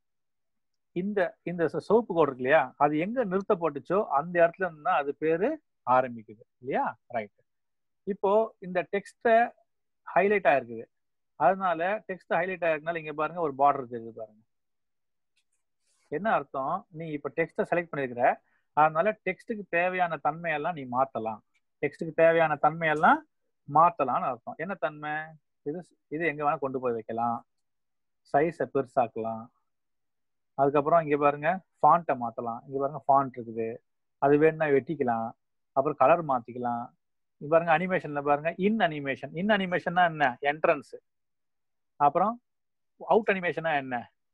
இந்த இந்த சோப்பு கோடு இருக்கு இல்லையா அது எங்க நிறுத்தப்பட்டுச்சோ அந்த இடத்துல இருந்து தான் அது பேரு ஆரம்பிக்குது இல்லையா ரைட் இப்போ இந்த டெக்ஸ்ட்டை ஹைலைட் ஆயிருக்குது அதனால டெக்ஸ்ட் ஹைலைட் ஆயிருக்கனால இங்க பாருங்க ஒரு பார்டர் தெரியுது பாருங்க என்ன அர்த்தம் நீ இப்ப டெக்ஸ்ட்டை செலக்ட் பண்ணிருக்கிற அதனால டெக்ஸ்ட்டுக்கு தேவையான தன்மையெல்லாம் நீ மாத்தலாம் டெக்ஸ்ட்டுக்கு தேவையான தன்மையெல்லாம் மாத்தலாம்னு அர்த்தம் என்ன தன்மை இது இது எங்க வேணா கொண்டு போய் வைக்கலாம் சைஸை பெருசாக்கலாம் அதுக்கப்புறம் இங்க பாருங்க ஃபாண்ட்டை மாத்தலாம் இங்க பாருங்க ஃபாண்ட் இருக்குது அது வேணும்னா வெட்டிக்கலாம் அப்புறம் கலர் மாத்திக்கலாம் இங்க பாருங்க அனிமேஷன்ல பாருங்க இன் அனிமேஷன் இன் அனிமேஷன்னா என்ன என்ட்ரன்ஸ் அப்புறம் அவுட் அனிமேஷனா என்ன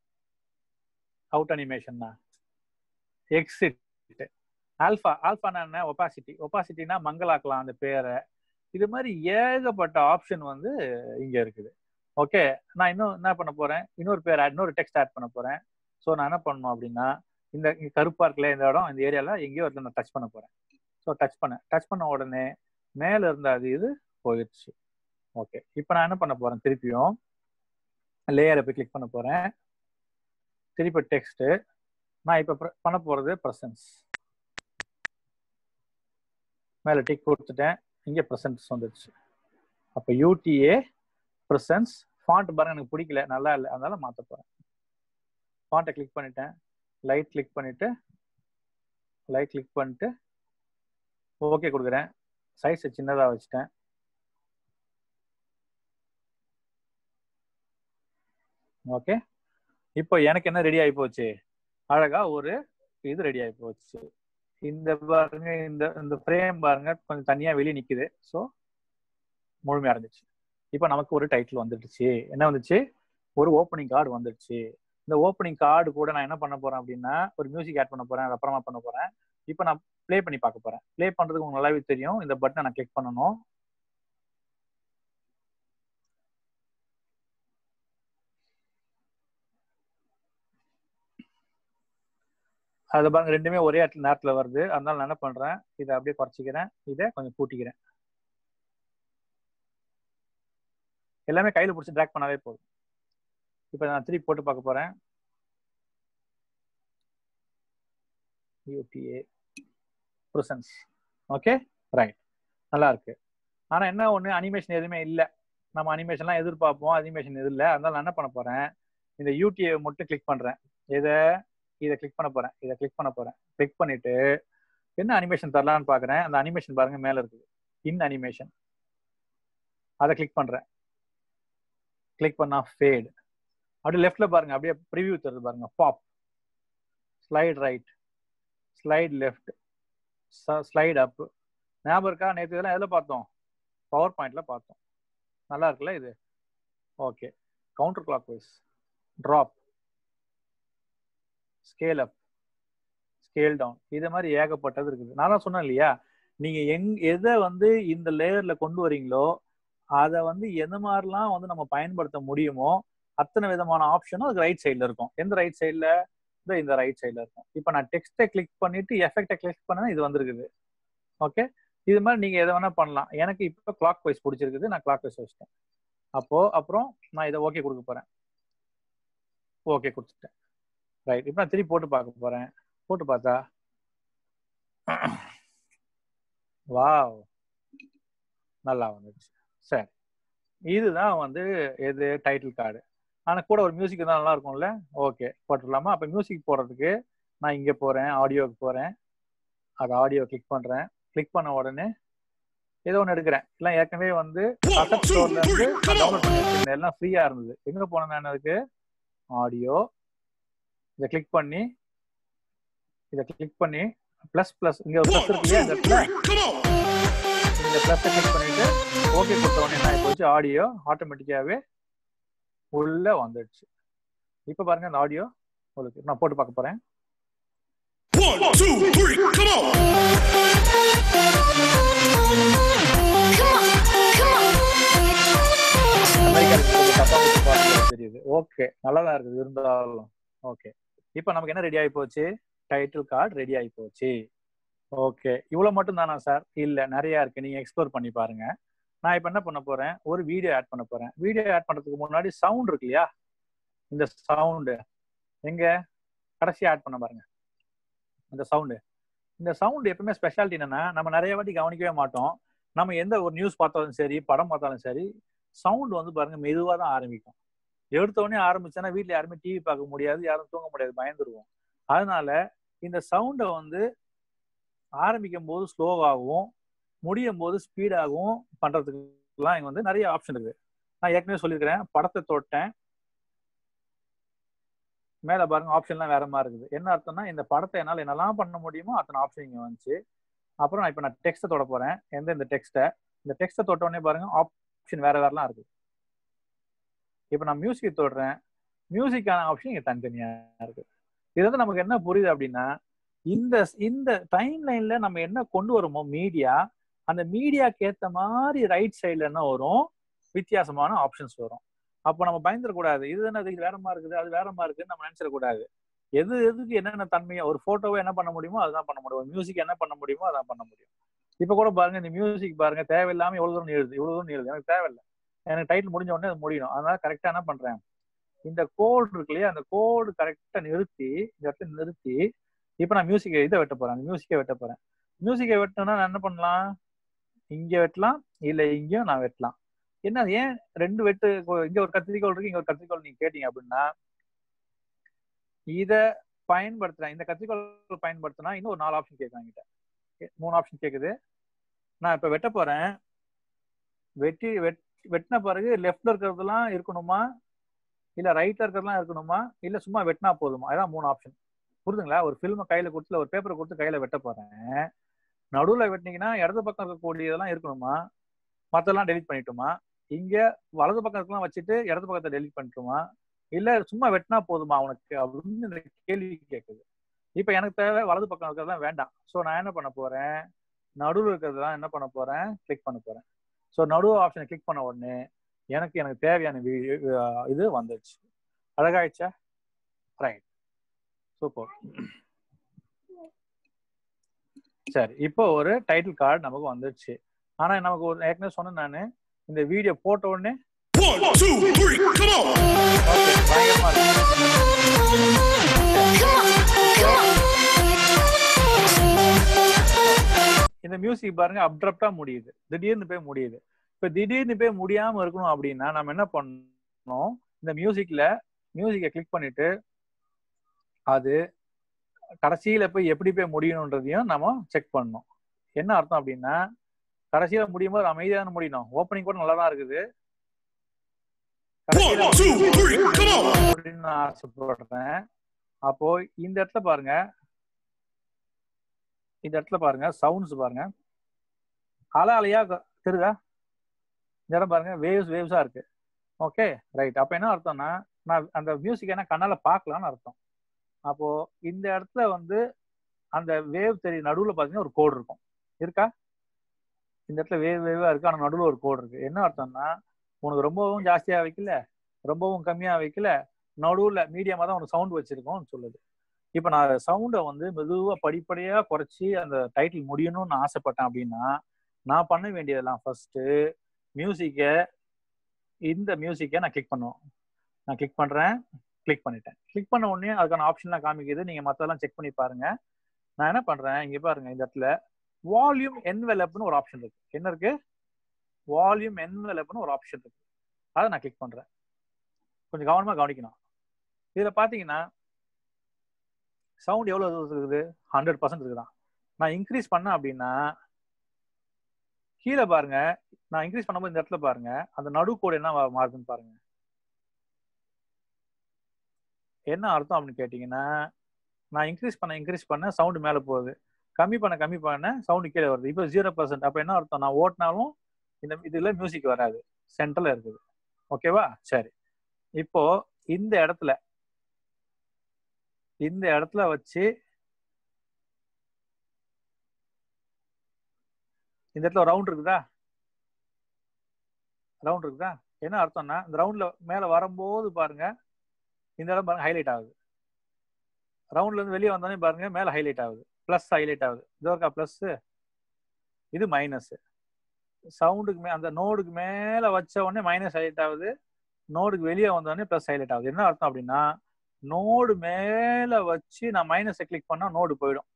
அவுட் அனிமேஷன்னா எக்ஸிட் ஆல்ஃபா ஆல்ஃபானா என்ன ஒபாசிட்டி ஒபாசிட்டினா மங்களாக்கலாம் அந்த பேரை இது மாதிரி ஏகப்பட்ட ஆப்ஷன் வந்து இங்க இருக்குது ஓகே நான் இன்னும் என்ன பண்ண போறேன் இன்னொரு பேர் ஆட் இன்னொரு டெக்ஸ்ட் ஆட் பண்ண போறேன் ஸோ நான் என்ன பண்ணணும் அப்படின்னா இந்த இங்க கருப்பா இருக்குல்ல இந்த இடம் இந்த ஏரியால எங்கேயோ இடத்துல நான் டச் பண்ண போறேன் ஸோ டச் பண்ணேன் டச் பண்ண உடனே மேல இருந்த அது இது போயிடுச்சு ஓகே இப்போ நான் என்ன பண்ண போறேன் திருப்பியும் லேயரை போய் கிளிக் பண்ண போறேன் திருப்பி டெக்ஸ்ட் நான் இப்போ பண்ண போறது ப்ரெசன்ஸ் மேல டிக் கொடுத்துட்டேன் இங்கே ப்ரெசன்ஸ் வந்துடுச்சு அப்போ யூடிஏ ப்ரெசன்ஸ் ஃபாண்ட் பாருங்க எனக்கு பிடிக்கல நல்லா இல்லை அதனால மாற்ற போறேன் ஃபாண்ட்டை கிளிக் பண்ணிட்டேன் லைட் கிளிக் பண்ணிட்டு லைட் கிளிக் பண்ணிட்டு ஓகே கொடுக்குறேன் சைஸை சின்னதாக வச்சுட்டேன் ஓகே இப்போ எனக்கு என்ன ரெடி ஆகி போச்சு அழகா ஒரு இது ரெடி ஆகி போச்சு இந்த பாருங்க இந்த இந்த ஃப்ரேம் பாருங்க கொஞ்சம் தனியா வெளியே நிக்குது ஸோ முழுமையா இருந்துச்சு இப்போ நமக்கு ஒரு டைட்டில் வந்துடுச்சு என்ன வந்துச்சு ஒரு ஓப்பனிங் கார்டு வந்துடுச்சு இந்த ஓப்பனிங் கார்டு கூட நான் என்ன பண்ண போறேன் அப்படின்னா ஒரு மியூசிக் ஆட் பண்ண போறேன் அப்புறமா பண்ண போறேன் இப்போ நான் ப்ளே பண்ணி பார்க்க போறேன் ப்ளே பண்றதுக்கு உங்களுக்கு நல்லாவே தெரியும் இந்த பட்டனை நான் கிளிக் பண்ணணும் அது பாருங்க ரெண்டுமே ஒரே இடத்துல நேரத்துல வருது அதனால நான் என்ன பண்றேன் இதை அப்படியே குறைச்சிக்கிறேன் இதை கொஞ்சம் கூட்டிக்கிறேன் எல்லாமே கையில பிடிச்சி ட்ராக் பண்ணாவே போதும் இப்போ நான் திருப்பி போட்டு பார்க்க போறேன் யூடிஏ ப்ரிசன்ஸ் ஓகே ரைட் நல்லா இருக்கு ஆனா என்ன ஒண்ணு அனிமேஷன் எதுவுமே இல்ல நம்ம அனிமேஷன்லாம் எதிர்பார்ப்போம் அனிமேஷன் இது இல்லை அதனால நான் என்ன பண்ண போறேன் இந்த யூடிஏ மட்டும் கிளிக் பண்றேன் இதை இதை கிளிக் பண்ண போறேன் இதை கிளிக் பண்ண போறேன் கிளிக் பண்ணிட்டு என்ன அனிமேஷன் தரலான்னு பாக்குறேன் அந்த அனிமேஷன் பாருங்க மேல இருக்குது இன் அனிமேஷன் அதை கிளிக் பண்றேன் கிளிக் பண்ணா ஃபேட் அப்படியே லெஃப்ட்ல பாருங்க அப்படியே ப்ரிவியூ தருது பாருங்க pop slide right slide left slide up ஞாபகம் இருக்கா நேற்று இதெல்லாம் எதில் பார்த்தோம் பவர் பாயிண்ட்ல பார்த்தோம் நல்லா இருக்குல்ல இது okay counter clockwise drop scale up scale down இது மாதிரி ஏகப்பட்டது இருக்குது நான் தான் சொன்னேன் இல்லையா நீங்க எங் எதை வந்து இந்த லேயர்ல கொண்டு வரீங்களோ அதை வந்து எந்த மாதிரிலாம் வந்து நம்ம பயன்படுத்த முடியுமோ அத்தனை விதமான ஆப்ஷனும் அதுக்கு ரைட் சைடில் இருக்கும் எந்த ரைட் சைடில் இந்த இந்த ரைட் சைடில் இருக்கும் இப்போ நான் டெக்ஸ்ட்டை கிளிக் பண்ணிட்டு எஃபெக்டை கிளிக் பண்ணா இது வந்திருக்குது ஓகே இது மாதிரி நீங்க எதை வேணா பண்ணலாம் எனக்கு இப்போ கிளாக் வைஸ் பிடிச்சிருக்குது நான் கிளாக் வைஸ் வச்சிட்டேன் அப்போ அப்புறம் நான் இதை ஓகே கொடுக்க போறேன் ஓகே கொடுத்துட்டேன் ரைட் இப்போ நான் திருப்பி போட்டு பார்க்க போறேன் போட்டு பார்த்தா வாவ் நல்லா வந்துச்சு சரி இதுதான் வந்து எது டைட்டில் கார்டு ஆனா கூட ஒரு மியூசிக் தான் நல்லா இருக்கும்ல ஓகே போட்டுடலாமா அப்ப மியூசிக் போடுறதுக்கு நான் இங்க போறேன் ஆடியோக்கு போறேன் அது ஆடியோ கிளிக் பண்றேன் கிளிக் பண்ண உடனே ஏதோ ஒன்று எடுக்கிறேன் எல்லாம் ஏற்கனவே வந்து அசட் ஸ்டோர்ல இருந்து டவுன்லோட் பண்ணி வச்சிருந்தேன் எல்லாம் ஃப்ரீயா இருந்தது எங்க போனேன் நான் அதுக்கு ஆடியோ இதை கிளிக் பண்ணி இதை கிளிக் பண்ணி பிளஸ் பிளஸ் இங்க ஒரு பிளஸ் இருக்கு இல்லையா இந்த இடத்துல இந்த பிளஸ் கிளிக் பண்ணிட்டு ஓகே கொடுத்த உடனே நான் இப்போ வச்சு ஆடியோ ஆட்டோமேட்டிக்காவே உள்ள வந்துடுச்சு இப்போ பாருங்க இந்த ஆடியோ உங்களுக்கு நான் போட்டு பார்க்க போறேன் One, two, three, come on! America இருக்கிறது தப்பா கொடுத்து பாருங்க, தெரியுது ஓகே நல்லா தான் இருக்குது இருந்தாலும் ஓகே இப்போ நமக்கு என்ன ரெடி ஆகி போச்சு டைட்டில் கார்டு ரெடி ஆகி போச்சு ஓகே இவ்வளவு மட்டும் தானா சார் இல்ல நிறைய இருக்கு நீங்க எக்ஸ்ப்ளோர் பண்ணி பாருங்க நான் இப்போ என்ன பண்ண போறேன் ஒரு வீடியோ ஆட் பண்ண போறேன் வீடியோ ஆட் பண்றதுக்கு முன்னாடி சவுண்ட் இருக்கு இல்லையா இந்த சவுண்டு எங்க கடைசியா ஆட் பண்ண பாருங்க இந்த சவுண்டு இந்த சவுண்ட் எப்பவுமே ஸ்பெஷாலிட்டி என்னன்னா நம்ம நிறைய வாட்டி கவனிக்கவே மாட்டோம் நம்ம எந்த ஒரு நியூஸ் பார்த்தாலும் சரி படம் பார்த்தாலும் சரி சவுண்ட் வந்து பாருங்க மெதுவா தான் ஆரம்பிக்கும் எடுத்த உடனே ஆரம்பிச்சோன்னா வீட்ல யாருமே டிவி பார்க்க முடியாது யாரும் தூங்க முடியாது பயந்துருவோம் அதனால இந்த சவுண்டை வந்து ஆரம்பிக்கும் போது ஸ்லோவாகவும் முடியும் போது ஸ்பீடாகவும் பண்றதுக்குலாம் இங்க வந்து நிறைய ஆப்ஷன் இருக்கு நான் ஏற்கனவே சொல்லியிருக்கிறேன் படத்தை தொட்டேன் மேல பாருங்க ஆப்ஷன்லாம் வேற மாதிரி இருக்குது என்ன அர்த்தம்னா இந்த படத்தை என்னால் என்னெல்லாம் பண்ண முடியுமோ அத்தனை ஆப்ஷன் இங்க வந்துச்சு அப்புறம் நான் இப்போ நான் டெக்ஸ்ட்டை தொட போறேன் எந்த இந்த டெக்ஸ்ட்டை இந்த டெக்ஸ்ட்டை தொட்ட உடனே பாருங்க ஆப்ஷன் வேற வேறலாம் இருக்கு இப்போ நான் மியூசிக் தொடுறேன் மியூசிக்கான ஆப்ஷன் இங்க தனித்தனியா இருக்கு இது வந்து நமக்கு என்ன புரியுது அப்படின்னா இந்த இந்த டைம் லைன்ல நம்ம என்ன கொண்டு வரோமோ மீடியா அந்த மீடியாக்கு ஏத்த மாதிரி ரைட் சைடுல என்ன வரும் வித்தியாசமான ஆப்ஷன்ஸ் வரும் அப்போ நம்ம பயந்துடக்கூடாது இது என்ன இது வேற மாதிரி இருக்குது அது வேற மாதிரி இருக்குன்னு நம்ம நினைச்சிடக்கூடாது எது எதுக்கு என்னென்ன தன்மையா ஒரு போட்டோவை என்ன பண்ண முடியுமோ அதுதான் பண்ண முடியும் மியூசிக் என்ன பண்ண முடியுமோ அதான் பண்ண முடியும் இப்ப கூட பாருங்க இந்த மியூசிக் பாருங்க தேவையில்லாம எவ்வளவு தூரம் எழுது இவ்வளவு தூரம் எழுது எனக்கு தேவையில்லை எனக்கு டைட்டில் முடிஞ்ச உடனே அது முடியணும் அதனால கரெக்டா என்ன பண்றேன் இந்த கோடு இருக்கு இல்லையா அந்த கோடு கரெக்டா நிறுத்தி இந்த இடத்துல நிறுத்தி இப்ப நான் மியூசிக்கை இதை வெட்ட போறேன் அந்த மியூசிக்கை வெட்ட போறேன் மியூசிக்கை வெட்டணும்னா நான் என்ன பண்ணலாம் இங்க வெட்டலாம் இல்ல இங்கேயும் நான் வெட்டலாம் என்ன ஏன் ரெண்டு வெட்டு இங்க ஒரு கத்திரிக்கோள் இருக்கு இங்க ஒரு கத்திரிக்கோள் நீங்க கேட்டீங்க அப்படின்னா இத பயன்படுத்துறேன் இந்த கத்திரிக்கோள் பயன்படுத்தினா இன்னும் ஒரு நாலு ஆப்ஷன் கேட்கும் என்கிட்ட மூணு ஆப்ஷன் கேக்குது நான் இப்ப வெட்ட போறேன் வெட்டி வெட் வெட்டின பிறகு லெஃப்ட்ல இருக்கிறதெல்லாம் இருக்கணுமா இல்ல ரைட்ல இருக்கிறதெல்லாம் இருக்கணுமா இல்ல சும்மா வெட்டினா போதுமா அதான் மூணு ஆப்ஷன் புரிதுங்களா ஒரு ஃபில்மை கையில கொடுத்து ஒரு பேப்பரை கொடுத்து கையில வெட்ட போறேன் நடுவுல வெட்டினீங்கன்னா இடது பக்கம் இருக்கக்கூடியதெல்லாம் இருக்கணுமா மத்தெல்லாம் டெலிட் பண்ணிட்டுமா இங்க வலது பக்கம் இருக்கலாம் வச்சுட்டு இடது பக்கத்தை டெலிட் பண்ணிட்டுமா இல்ல சும்மா வெட்டினா போதுமா உனக்கு அப்படின்னு இந்த கேள்வி கேட்குது இப்ப எனக்கு தேவை வலது பக்கம் இருக்கிறதெல்லாம் வேண்டாம் ஸோ நான் என்ன பண்ண போறேன் நடுவில் இருக்கிறதெல்லாம் என்ன பண்ண போறேன் கிளிக் பண்ண போறேன் ஸோ நடுவு ஆப்ஷனை கிளிக் பண்ண உடனே எனக்கு எனக்கு தேவையான இது வந்துடுச்சு அழகாயிடுச்சா ரைட் சூப்பர் சரி இப்போ ஒரு டைட்டில் கார்டு நமக்கு வந்துருச்சு ஆனா நமக்கு ஒரு ஏற்கனவே சொன்னேன் நானு இந்த வீடியோ போட்ட உடனே One, two, three, come on! okay, பயங்கரமா இருக்கு. இந்த மியூசிக் பாருங்க அப்ரப்டா முடியுது திடீர்னு போய் முடியுது இப்ப திடீர்னு போய் முடியாம இருக்கணும் அப்படின்னா நம்ம என்ன பண்ணணும் இந்த மியூசிக்ல மியூசிக்கை கிளிக் பண்ணிட்டு அது கடைசியில போய் எப்படி போய் முடியணுன்றதையும் நம்ம செக் பண்ணணும் என்ன அர்த்தம் அப்படின்னா கடைசியில முடியும் போது அமைதியான முடியணும் ஓப்பனிங் கூட நல்லா தான் இருக்குது One, two, three, come on! அப்படின்னு நான் ஆசைப்படுறேன் அப்போ இந்த இடத்துல பாருங்க இந்த இடத்துல பாருங்க சவுண்ட்ஸ் பாருங்க அலை அலையா க- தெரியுதா இந்த இடம் பாருங்க வேவ்ஸ் வேவ்ஸா இருக்கு ஓகே ரைட் அப்ப என்ன அர்த்தம்னா நான் அந்த மியூசிக் என்ன கண்ணால பார்க்கலாம்னு அர்த்தம் அப்போ இந்த இடத்துல வந்து அந்த வேவ் தெரிய நடுவுல பாத்தீங்கன்னா ஒரு கோடு இருக்கும் இருக்கா இந்த இடத்துல வேவ் வேவா இருக்கு ஆனா நடுவுல ஒரு கோடு இருக்கு என்ன அர்த்தம்னா உனக்கு ரொம்பவும் ஜாஸ்தியா வைக்கல ரொம்பவும் கம்மியா வைக்கல நடுவுல மீடியமா தான் உனக்கு சவுண்ட் வச்சிருக்கோம்னு சொல்லுது இப்போ நான் சவுண்டை வந்து மெதுவா படிப்படியா குறைச்சி அந்த டைட்டில் முடியணும்னு நான் ஆசைப்பட்டேன் அப்படின்னா நான் பண்ண வேண்டியதெல்லாம் ஃபர்ஸ்ட் மியூசிக்கை இந்த மியூசிக்கை நான் கிளிக் பண்ணுவோம் நான் கிளிக் பண்றேன் கிளிக் பண்ணிட்டேன் கிளிக் பண்ண உடனே அதுக்கான ஆப்ஷன்லாம் காமிக்குது நீங்க மத்ததெல்லாம் செக் பண்ணி பாருங்க நான் என்ன பண்றேன் இங்க பாருங்க இந்த இடத்துல வால்யூம் என்வெலப்னு ஒரு ஆப்ஷன் இருக்கு என்ன இருக்கு வால்யூம் என்வெலப்னு ஒரு ஆப்ஷன் இருக்கு அதை நான் கிளிக் பண்றேன் கொஞ்சம் கவனமா கவனிக்கணும் இதுல பாத்தீங்கன்னா சவுண்ட் எவ்வளவு இருக்குது ஹண்ட்ரட் பர்சன்ட் இருக்குதான் நான் இன்க்ரீஸ் பண்ணேன் அப்படின்னா கீழே பாருங்க நான் இன்க்ரீஸ் பண்ணும்போது இந்த இடத்துல பாருங்க அந்த நடுக்கோடு என்ன மா- மாறுதுன்னு பாருங்க என்ன அர்த்தம் அப்படின்னு கேட்டீங்கன்னா நான் இன்க்ரீஸ் பண்ண இன்க்ரீஸ் பண்ண சவுண்ட் மேல போகுது கம்மி பண்ண கம்மி பண்ண சவுண்ட் கீழே வருது இப்போ ஜீரோ பர்சன்ட் அப்போ என்ன அர்த்தம் நான் ஓட்டினாலும் இந்த இதுல மியூசிக் வராது சென்டர்ல இருக்குது ஓகேவா சரி இப்போ இந்த இடத்துல இந்த இடத்துல வச்சு இந்த இடத்துல ரவுண்ட் இருக்குதா ரவுண்ட் இருக்குதா என்ன அர்த்தம்னா இந்த ரவுண்ட்ல மேல வரும்போது பாருங்க இந்த இடம் பாருங்க ஹைலைட் ஆகுது ரவுண்ட்ல இருந்து வெளியே வந்தோடனே பாருங்க மேல ஹைலைட் ஆகுது பிளஸ் ஹைலைட் ஆகுது இது இருக்கா பிளஸ் இது மைனஸ் சவுண்டுக்கு மே அந்த நோடுக்கு மேல வச்ச உடனே மைனஸ் ஹைலைட் ஆகுது நோடுக்கு வெளியே வந்த உடனே பிளஸ் ஹைலைட் ஆகுது என்ன அர்த்தம் அப்படின்னா நோடு மேல வச்சு நான் மைனஸை கிளிக் பண்ணா நோடு போயிடும்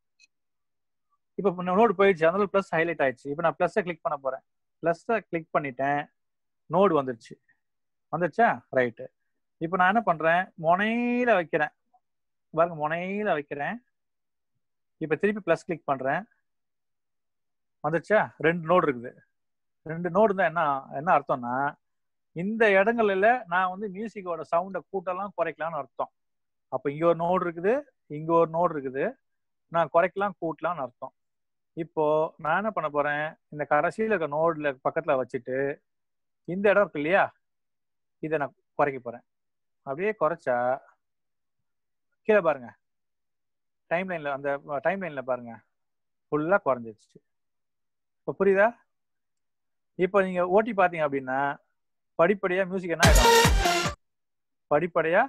இப்போ நோடு போயிடுச்சு அதனால பிளஸ் ஹைலைட் ஆயிடுச்சு இப்போ நான் பிளஸ்ஸை கிளிக் பண்ண போறேன் பிளஸ்ஸை கிளிக் பண்ணிட்டேன் நோடு வந்துருச்சு வந்துருச்சா ரைட்டு இப்போ நான் என்ன பண்றேன் முனையில வைக்கிறேன் பாருங்க முனையில வைக்கிறேன் இப்போ திருப்பி பிளஸ் கிளிக் பண்றேன் வந்துருச்சா ரெண்டு நோடு இருக்குது ரெண்டு நோடு தான் என்ன என்ன அர்த்தம்னா இந்த இடங்கள்ல நான் வந்து மியூசிக்கோட சவுண்டை கூட்டலாம் குறைக்கலாம்னு அர்த்தம் அப்போ இங்க ஒரு நோடு இருக்குது இங்க ஒரு நோடு இருக்குது நான் குறைக்கலாம் கூட்டலாம்னு அர்த்தம் இப்போ நான் என்ன பண்ண போறேன் இந்த கடைசியில இருக்க நோடுல பக்கத்துல வச்சுட்டு இந்த இடம் இருக்கு இல்லையா இதை நான் குறைக்க போறேன் அப்படியே குறைச்சா கீழே பாருங்க டைம் லைன்ல அந்த டைம் லைன்ல பாருங்க ஃபுல்லா குறைஞ்சிருச்சு இப்போ புரியுதா இப்போ நீங்க ஓட்டி பாத்தீங்க அப்படின்னா படிப்படியா மியூசிக் என்ன ஆயிடும் படிப்படியா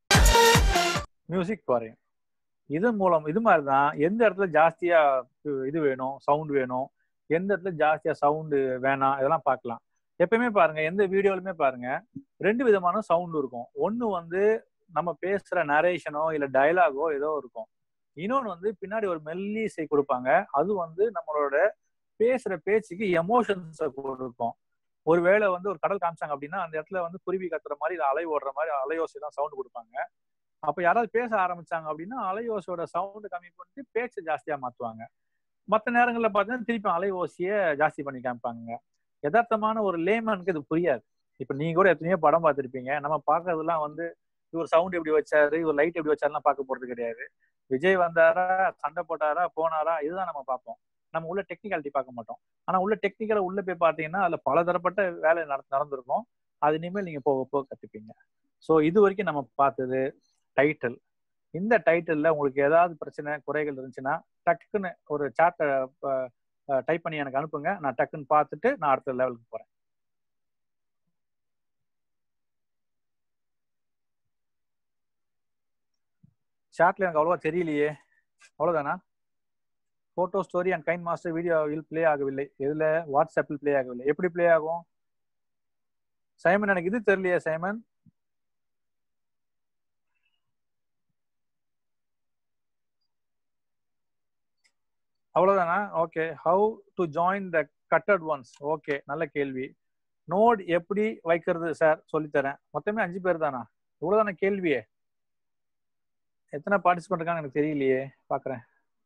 மியூசிக் குறையும் இது மூலம் இது மாதிரி தான் எந்த இடத்துல ஜாஸ்தியா இது வேணும் சவுண்ட் வேணும் எந்த இடத்துல ஜாஸ்தியா சவுண்டு வேணாம் இதெல்லாம் பார்க்கலாம் எப்பயுமே பாருங்க எந்த வீடியோலுமே பாருங்க ரெண்டு விதமான சவுண்ட் இருக்கும் ஒன்னு வந்து நம்ம பேசுற நரேஷனோ இல்ல டயலாகோ ஏதோ இருக்கும் இன்னொன்னு வந்து பின்னாடி ஒரு மெல்லிசை கொடுப்பாங்க அது வந்து நம்மளோட பேசுற பேச்சுக்கு எமோஷன்ஸை கொடுக்கும் ஒருவேளை வந்து ஒரு கடல் காமிச்சாங்க அப்படின்னா அந்த இடத்துல வந்து குருவி கத்துற மாதிரி இல்ல அலை ஓடுற மாதிரி அலையோசை தான் சவுண்ட் கொடுப்பாங்க அப்ப யாராவது பேச ஆரம்பிச்சாங்க அப்படின்னா அலையோசையோட சவுண்ட் கம்மி பண்ணிட்டு பேச்சை ஜாஸ்தியா மாத்துவாங்க மற்ற நேரங்கள்ல பார்த்தீங்கன்னா திருப்பி அலையோசையை ஜாஸ்தி பண்ணி காமிப்பாங்க யதார்த்தமான ஒரு லேமனுக்கு இது புரியாது இப்ப நீங்க கூட எத்தனையோ படம் பார்த்திருப்பீங்க நம்ம பார்க்கறதெல்லாம் வந்து இவர் சவுண்ட் எப்படி வச்சாரு இவர் லைட் எப்படி வச்சாருலாம் பார்க்க போறது கிடையாது விஜய் வந்தாரா சண்டை போட்டாரா போனாரா இதுதான் நம்ம பார்ப்போம் நம்ம உள்ள டெக்னிக்காலிட்டி பார்க்க மாட்டோம் ஆனா உள்ள டெக்னிக்கலா உள்ள போய் பார்த்தீங்கன்னா அதுல பல தரப்பட்ட வேலை நட நடந்திருக்கும் அது இனிமேல் நீங்க போக போக கத்துப்பீங்க ஸோ இது வரைக்கும் நம்ம பார்த்தது டைட்டில் இந்த டைட்டில்ல உங்களுக்கு ஏதாவது பிரச்சனை குறைகள் இருந்துச்சுன்னா டக்குன்னு ஒரு சார்ட்டை டைப் பண்ணி எனக்கு அனுப்புங்க நான் டக்குன்னு பார்த்துட்டு நான் அடுத்த லெவலுக்கு போறேன் சாட்ல எனக்கு அவ்வளவா தெரியலையே அவ்வளவுதானா photo story and KineMaster வீடியோவில் ப்ளே ஆகவில்லை எதுல வாட்ஸ்அப்பில் ப்ளே ஆகவில்லை எப்படி ப்ளே ஆகும் சைமன் எனக்கு இது தெரியலையே சைமன் அவ்வளவுதானா okay how to join the cutted ones okay நல்ல கேள்வி நோட் எப்படி வைக்கிறது சார் சொல்லித்தரேன் மொத்தமே அஞ்சு பேர் தானா இவ்வளவுதான கேள்வியே எத்தனை பார்ட்டிசிபென்ட் இருக்காங்க எனக்கு தெரியலையே பாக்குறேன்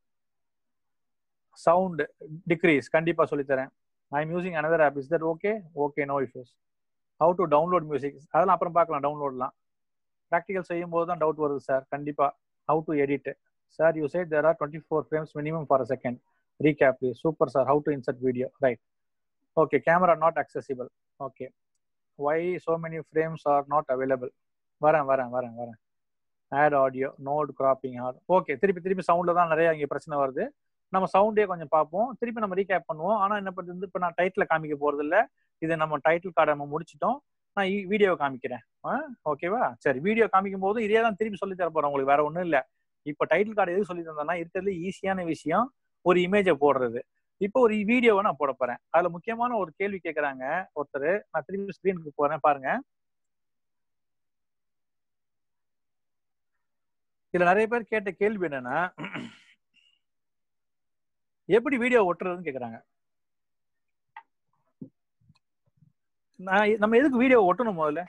சவுண்ட் டிக்ரீஸ் கண்டிப்பா சொல்லித்தரேன் I am using another app is that okay okay no issues how to download music அதெல்லாம் அப்புறம் பார்க்கலாம் டவுன்லோட்லாம் ப்ராக்டிகல் செய்யும் போது தான் டவுட் வருது சார் கண்டிப்பா how to edit sir you say there are twenty four frames minimum for a second recap please super sir how to insert video right okay camera not accessible okay why so many frames are not available வரேன் வரேன் வரேன் வரேன் add audio node cropping add okay திருப்பி திருப்பி சவுண்டில் தான் நிறைய இங்கே பிரச்சனை வருது நம்ம சவுண்டே கொஞ்சம் பார்ப்போம் திருப்பி நம்ம ரீகேப் பண்ணுவோம் ஆனால் என்ன பண்ணுறது இப்போ நான் டைட்டில் காமிக்க போகிறது இல்லை இது நம்ம டைட்டில் கார்டை நம்ம முடிச்சிட்டோம் நான் வீடியோ காமிக்கிறேன் ஓகேவா சரி வீடியோ காமிக்கும் போது இதே தான் திருப்பி சொல்லி தர போறேன் உங்களுக்கு வேற ஒன்றும் இல்லை இப்போ டைட்டில் கார்டு எது சொல்லி தந்தேன்னா இருக்கிறதுல ஈஸியான விஷயம் ஒரு இமேஜை போடுறது இப்போ ஒரு வீடியோவை நான் போட போறேன் அதுல முக்கியமான ஒரு கேள்வி கேட்கறாங்க ஒருத்தர் நான் திருப்பி ஸ்கிரீனுக்கு போறேன் பாருங்க இதுல நிறைய பேர் கேட்ட கேள்வி என்னன்னா எப்படி வீடியோ ஒட்டுறதுன்னு கேக்குறாங்க நான் நம்ம எதுக்கு வீடியோ ஒட்டணும் முதல்ல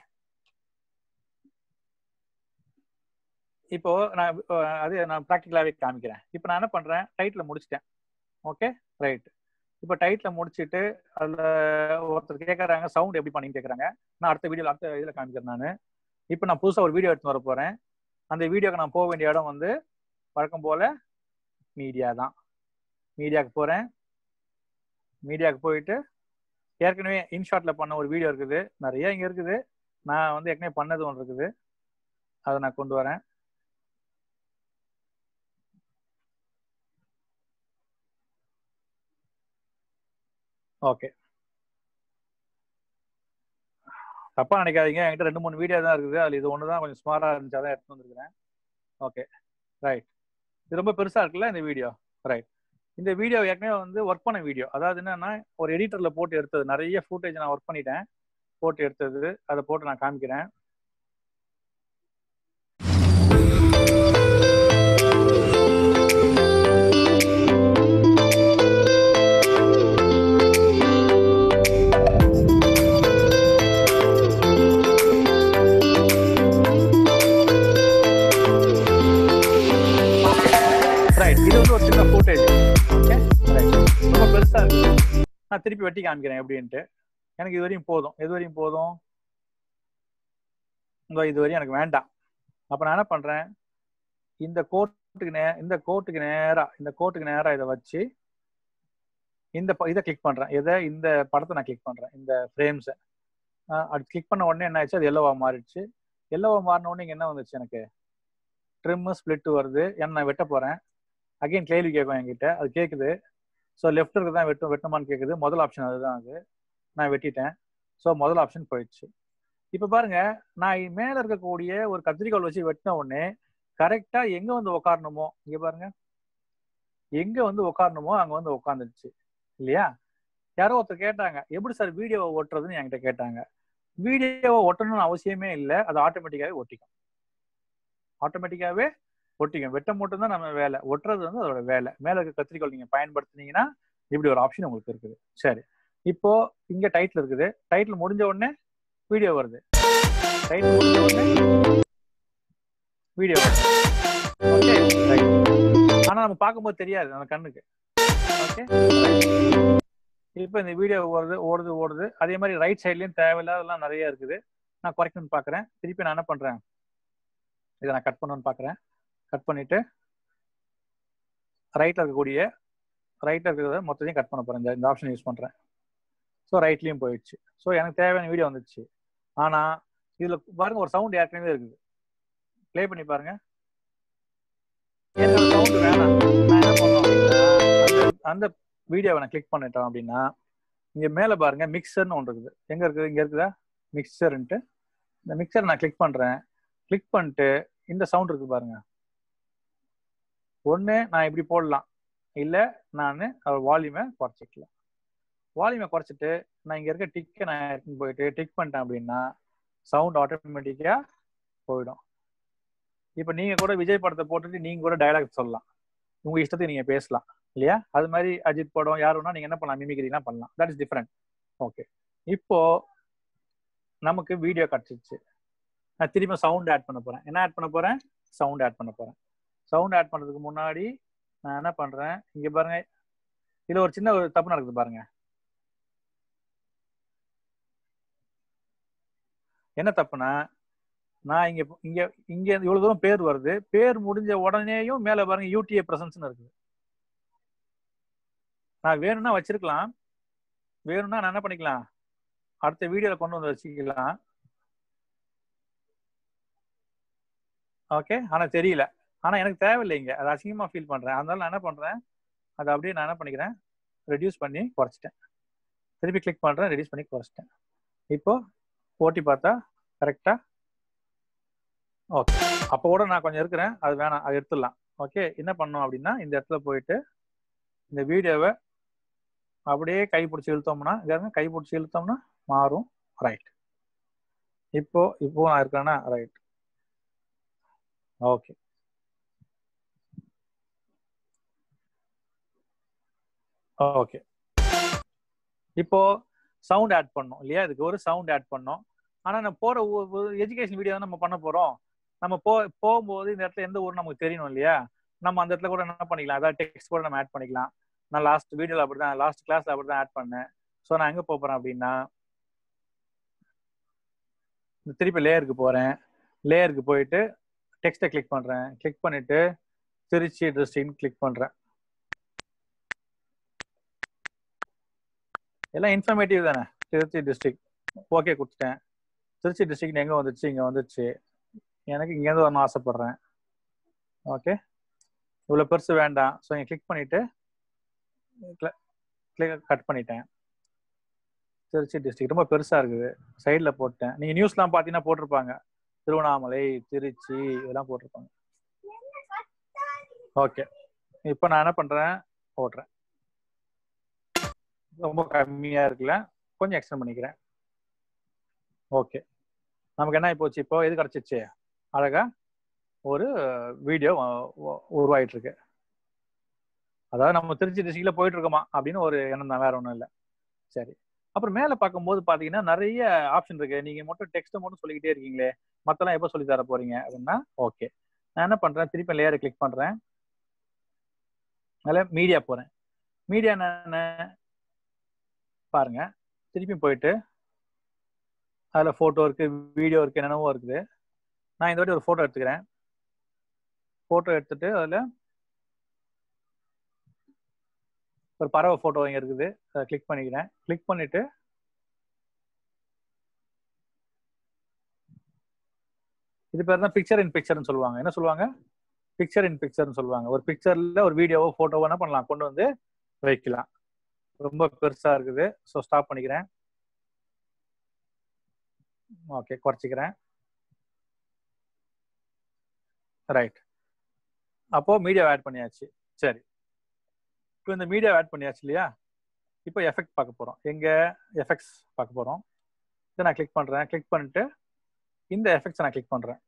இப்போ நான் அது நான் ப்ராக்டிக்கலாவே காமிக்கிறேன் இப்போ நான் என்ன பண்றேன் டைட்டில் முடிச்சிட்டேன் ஓகே ரைட் இப்போ டைட்டில் முடிச்சுட்டு அதில் ஒருத்தர் கேட்குறாங்க சவுண்ட் எப்படி பண்ணின்னு கேட்குறாங்க நான் அடுத்த வீடியோவில் அடுத்த இதில் காமிக்கிறேன் நான் இப்போ நான் புதுசாக ஒரு வீடியோ எடுத்து வர போகிறேன் அந்த வீடியோக்கு நான் போக வேண்டிய இடம் வந்து வழக்கம் போல் மீடியா தான் மீடியாவுக்கு போகிறேன் மீடியாவுக்கு போயிட்டு ஏற்கனவே இன்ஷாட்டில் பண்ண ஒரு வீடியோ இருக்குது நிறைய இங்கே இருக்குது நான் வந்து ஏற்கனவே பண்ணது ஒன்று இருக்குது அதை நான் கொண்டு வரேன் ஓகே தப்பா நினைக்காதீங்க என்கிட்ட ரெண்டு மூணு வீடியோ தான் இருக்குது அதுல இது ஒன்று தான் கொஞ்சம் ஸ்மாரா இருந்துச்சு அதான் எடுத்து வந்துருக்கிறேன் ஓகே ரைட் இது ரொம்ப பெருசா இருக்குல்ல இந்த வீடியோ ரைட் இந்த வீடியோ ஏற்கனவே வந்து ஒர்க் பண்ண வீடியோ அதாவது என்னன்னா ஒரு எடிட்டர்ல போட்டு எடுத்தது நிறைய ஃபுட்டேஜ் நான் ஒர்க் பண்ணிட்டேன் போட்டு எடுத்தது அதை போட்டு நான் காமிக்கிறேன் ரைட் இது வந்து ஒரு சின்ன ஃபுட்டேஜ் ஓகே ரைட் ரொம்ப பெருசா இருக்கு நான் திருப்பி வெட்டி காமிக்கிறேன் எப்படின்ட்டு எனக்கு இது வரையும் போதும் எது வரையும் போதும் இந்த இது வரையும் எனக்கு வேண்டாம் அப்ப நான் என்ன பண்றேன் இந்த கோட்டுக்கு நே இந்த கோட்டுக்கு நேரா இந்த கோட்டுக்கு நேரா இதை வச்சு இந்த ப- இதை கிளிக் பண்றேன் எதை இந்த படத்தை நான் கிளிக் பண்றேன் இந்த ஃப்ரேம்ஸை அது கிளிக் பண்ண உடனே என்ன ஆச்சு அது எல்லோவா மாறிடுச்சு எல்லோவா மாறின உடனே இங்க என்ன வந்துச்சு எனக்கு ட்ரிம் ஸ்பிளிட் வருது ஏன்னா நான் வெட்ட போறேன் அகைன் கேள்வி கேட்கும் என்கிட்ட அது கேட்குது ஸோ லெஃப்ட் இருக்கு தான் வெட்டும் வெட்டமான்னு கேட்குது முதல் ஆப்ஷன் அதுதான் அது நான் வெட்டிட்டேன் ஸோ முதல் ஆப்ஷன் போயிடுச்சு இப்போ பாருங்க நான் மேல இருக்கக்கூடிய ஒரு கத்திரிக்கோல் வச்சு வெட்டின உடனே கரெக்டா எங்க வந்து உட்காரணுமோ இங்க பாருங்க எங்க வந்து உட்காரணுமோ அங்க வந்து உட்காந்துருச்சு இல்லையா யாரோ ஒருத்தர் கேட்டாங்க எப்படி சார் வீடியோவை ஓட்டுறதுன்னு என்கிட்ட கேட்டாங்க வீடியோவை ஒட்டணும்னு அவசியமே இல்லை அது ஆட்டோமேட்டிக்காவே ஒட்டிக்கும் ஆட்டோமேட்டிக்காவே ஒட்டிக்கும் வெட்ட மட்டும் தான் நம்ம வேலை ஒட்டுறது வந்து அதோட வேலை மேல இருக்க கத்திரிக்கோல் நீங்க பயன்படுத்துனீங்கன்னா இப்படி ஒரு ஆப்ஷன் உங்களுக்கு இருக்குது சரி இப்போ இங்க டைட்டில் இருக்குது டைட்டில் முடிஞ்ச உடனே வீடியோ வருது டைட்டில் முடிஞ்ச உடனே வீடியோ வருது ஓகே ரைட் ஆனா நம்ம பார்க்கும்போது தெரியாது நம்ம கண்ணுக்கு ஓகே இப்போ இந்த வீடியோ ஓடுது ஓடுது ஓடுது அதே மாதிரி ரைட் சைட்லயும் தேவையில்லாதெல்லாம் நிறைய இருக்குது நான் குறைக்கணும்னு பார்க்குறேன் திருப்பி நான் என்ன பண்றேன் இதை நான் கட் பண்ணணும்னு பார்க்குறேன் கட் பண்ணிட்டு ரைட்ல இருக்கக்கூடிய ரைட்ல இருக்கிறத மொத்தத்தையும் கட் பண்ண போறேன் இந்த- இந்த ஆப்ஷன் யூஸ் பண்றேன் ஸோ ரைட்லயும் போயிடுச்சு ஸோ எனக்கு தேவையான வீடியோ வந்துச்சு ஆனா இதுல பாருங்க ஒரு சவுண்ட் ஏற்கனவே இருக்குது ப்ளே பண்ணி பாருங்க எனக்கு சவுண்ட் வேணாம் நான் என்ன பண்ணோம் அப்படின்னா அந்த- அந்த வீடியோவை நான் கிளிக் பண்ணிட்டோம் அப்படின்னா இங்க மேல பாருங்க மிக்சர்னு ஒன்று இருக்குது எங்க இருக்குது இங்க இருக்குதா மிக்சர்ன்ட்டு இந்த மிக்சர் நான் கிளிக் பண்றேன் கிளிக் பண்ணிட்டு இந்த சவுண்ட் இருக்கு பாருங்க ஒண்ணு நான் இப்படி போடலாம் இல்ல நான் வால்யூமை குறைச்சிக்கலாம் வால்யூமை குறைச்சிட்டு நான் இங்க இருக்க டிக்கை நான் எடுத்துன்னு போயிட்டு டிக் பண்ணிட்டேன் அப்படின்னா சவுண்ட் ஆட்டோமேட்டிக்கா போயிடும் இப்போ நீங்க கூட விஜய் படத்தை போட்டுட்டு நீங்க கூட டயலாக் சொல்லலாம் உங்க இஷ்டத்துக்கு நீங்க பேசலாம் இல்லையா அது மாதிரி அஜித் படம் யாருன்னா நீங்க என்ன பண்ணலாம் மிமிக்ரிலாம் பண்ணலாம் தட் இஸ் டிஃப்ரெண்ட் ஓகே இப்போ நமக்கு வீடியோ கிடைச்சிச்சு நான் திரும்ப சவுண்ட் ஆட் பண்ண போறேன் என்ன ஆட் பண்ண போறேன் சவுண்ட் ஆட் பண்ண போறேன் சவுண்ட் ஆட் பண்றதுக்கு முன்னாடி நான் என்ன பண்றேன் இங்க பாருங்க இதுல ஒரு சின்ன ஒரு தப்பு நடக்குது பாருங்க என்ன தப்புனா நான் இங்க இங்க இங்க இவ்வளவு தூரம் பேர் வருது பேர் முடிஞ்ச உடனேயும் மேல பாருங்க யூடிஏ பிரசன்ஸ்னு இருக்குது நான் வேணும்னா வச்சிருக்கலாம் வேணும்னா நான் என்ன பண்ணிக்கலாம் அடுத்த வீடியோல கொண்டு வந்து வச்சுக்கலாம் ஓகே ஆனா தெரியல ஆனா எனக்கு தேவையில்லைங்க அது அசிங்கமா ஃபீல் பண்றேன் அதனால நான் என்ன பண்றேன் அதை அப்படியே நான் என்ன பண்ணிக்கிறேன் ரெடியூஸ் பண்ணி குறைச்சிட்டேன் திருப்பி கிளிக் பண்றேன் ரெடியூஸ் பண்ணி குறைச்சிட்டேன் இப்போ ஓட்டி பார்த்தா கரெக்டா ஓகே அப்போ கூட நான் கொஞ்சம் இருக்கிறேன் அது வேணாம் அது எடுத்துடலாம் ஓகே என்ன பண்ணோம் அப்படின்னா இந்த இடத்துல போயிட்டு இந்த வீடியோவை அப்படியே கை பிடிச்சி இழுத்தோம்னா இங்க கை பிடிச்சி இழுத்தோம்னா மாறும் ரைட் இப்போ இப்போ நான் இருக்கிறேன்னா ரைட் ஓகே ஓகே இப்போ சவுண்ட் ஆட் பண்ணோம் இல்லையா இதுக்கு ஒரு சவுண்ட் ஆட் பண்ணோம் ஆனா நம்ம போற எஜுகேஷன் வீடியோ நம்ம பண்ண போறோம் நம்ம போ போகும்போது இந்த இடத்துல எந்த ஊர் நமக்கு தெரியணும் இல்லையா நம்ம அந்த இடத்துல கூட என்ன பண்ணிக்கலாம் அதாவது டெக்ஸ்ட் கூட நம்ம ஆட் பண்ணிக்கலாம் நான் லாஸ்ட் வீடியோல அப்படிதான் லாஸ்ட் கிளாஸ்ல அப்படிதான் ஆட் பண்ணேன் ஸோ நான் எங்க போறேன் அப்படின்னா திருப்பி லேயருக்கு போறேன் லேயருக்கு போயிட்டு டெக்ஸ்ட்டை கிளிக் பண்றேன் கிளிக் பண்ணிட்டு திருச்சி டிஸ்ட்ரிக்ட் கிளிக் பண்றேன் எல்லாம் இன்ஃபர்மேட்டிவ் தானே திருச்சி டிஸ்ட்ரிக்ட் ஓகே கொடுத்துட்டேன் திருச்சி டிஸ்ட்ரிக்ட் எங்க வந்துச்சு இங்க வந்துச்சு எனக்கு இங்கேருந்து வரணும் ஆசைப்படுறேன் ஓகே இவ்வளோ பெருசு வேண்டாம் ஸோ இங்கே கிளிக் பண்ணிட்டு கட் பண்ணிட்டேன் திருச்சி டிஸ்ட்ரிக்ட் ரொம்ப பெருசா இருக்குது சைடில் போட்டேன் நீங்க நியூஸ்லாம் பார்த்தீங்கன்னா போட்டிருப்பாங்க திருவண்ணாமலை திருச்சி இதெல்லாம் போட்டிருப்பாங்க ஓகே இப்போ நான் என்ன பண்றேன் போடுறேன் ரொம்ப கம்மியா இருக்குல்ல கொஞ்சம் எக்ஸ்டெண்ட் பண்ணிக்கிறேன் ஓகே நமக்கு என்ன போச்சு இப்போ எது கிடைச்சிச்சு அழகா ஒரு வீடியோ உருவாயிட்டு இருக்கு அதாவது நம்ம திருச்சி டிஸ்ட்ரிக்ட்ல போயிட்டு இருக்கோமா அப்படின்னு ஒரு எண்ணம் தான் வேற ஒன்றும் இல்லை சரி அப்புறம் மேல பார்க்கும்போது பாத்தீங்கன்னா நிறைய ஆப்ஷன் இருக்கு நீங்க மட்டும் டெக்ஸ்ட் மட்டும் சொல்லிக்கிட்டே இருக்கீங்களே மத்தெல்லாம் எப்போ சொல்லி தர போறீங்க அப்படின்னா ஓகே நான் என்ன பண்றேன் திருப்பி லேயரை கிளிக் பண்றேன் அதில் மீடியா போறேன் மீடியா என்ன பாருங்க திருப்பி போயிட்டு அதில் ஃபோட்டோ இருக்கு வீடியோ இருக்கு என்னென்னவோ இருக்குது நான் இந்த வாட்டி ஒரு ஃபோட்டோ எடுத்துக்கிறேன் ஃபோட்டோ எடுத்துட்டு அதில் ஒரு பறவை ஃபோட்டோ இங்கே இருக்குது அதை கிளிக் பண்ணிக்கிறேன் கிளிக் பண்ணிட்டு இது பேர் தான் பிக்சர் இன் பிக்சர்னு சொல்லுவாங்க என்ன சொல்லுவாங்க பிக்சர் இன் பிக்சர்னு சொல்லுவாங்க ஒரு பிக்சர்ல ஒரு வீடியோவோ ஃபோட்டோவோ என்ன பண்ணலாம் கொண்டு வந்து வைக்கலாம் ரொம்ப பெருசா இருக்குது ஸோ ஸ்டாப் பண்ணிக்கிறேன் ஓகே குறைச்சிக்கிறேன் ரைட் அப்போ மீடியா ஆட் பண்ணியாச்சு சரி இப்போ இந்த மீடியா ஆட் பண்ணியாச்சு இல்லையா இப்போ எஃபெக்ட் பார்க்க போறோம் எங்க எஃபெக்ட்ஸ் பார்க்க போறோம் இதை நான் கிளிக் பண்றேன் கிளிக் பண்ணிட்டு இந்த எஃபெக்ட்ஸ் நான் கிளிக் பண்றேன்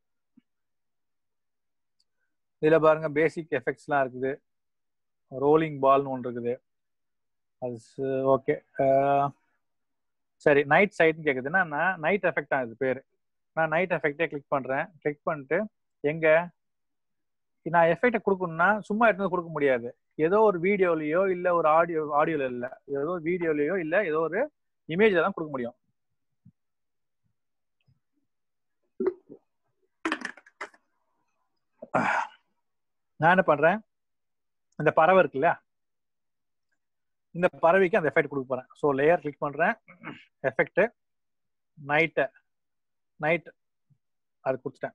இதுல பாருங்க பேசிக் எஃபெக்ட்ஸ்லாம் இருக்குது ரோலிங் பால்னு ஒன்று இருக்குது அது ஓகே சரி நைட் சைட்னு கேட்குதுன்னா நான் நைட் எஃபெக்ட் தான் இது பேர் நான் நைட் எஃபெக்டே கிளிக் பண்றேன் கிளிக் பண்ணிட்டு எங்க நான் எஃபெக்டை கொடுக்கணும்னா சும்மா எடுத்து கொடுக்க முடியாது ஏதோ ஒரு வீடியோலயோ இல்ல ஒரு ஆடியோ ஆடியோல இல்ல ஏதோ ஒரு வீடியோலயோ இல்ல ஏதோ ஒரு இமேஜ்ல தான் கொடுக்க முடியும் நான் என்ன பண்றேன் இந்த பறவை இருக்குல்ல இந்த பறவைக்கு அந்த எஃபெக்ட் கொடுக்க போறேன் ஸோ லேயர் கிளிக் பண்றேன் எஃபெக்ட் நைட்டு நைட் அது கொடுத்துட்டேன்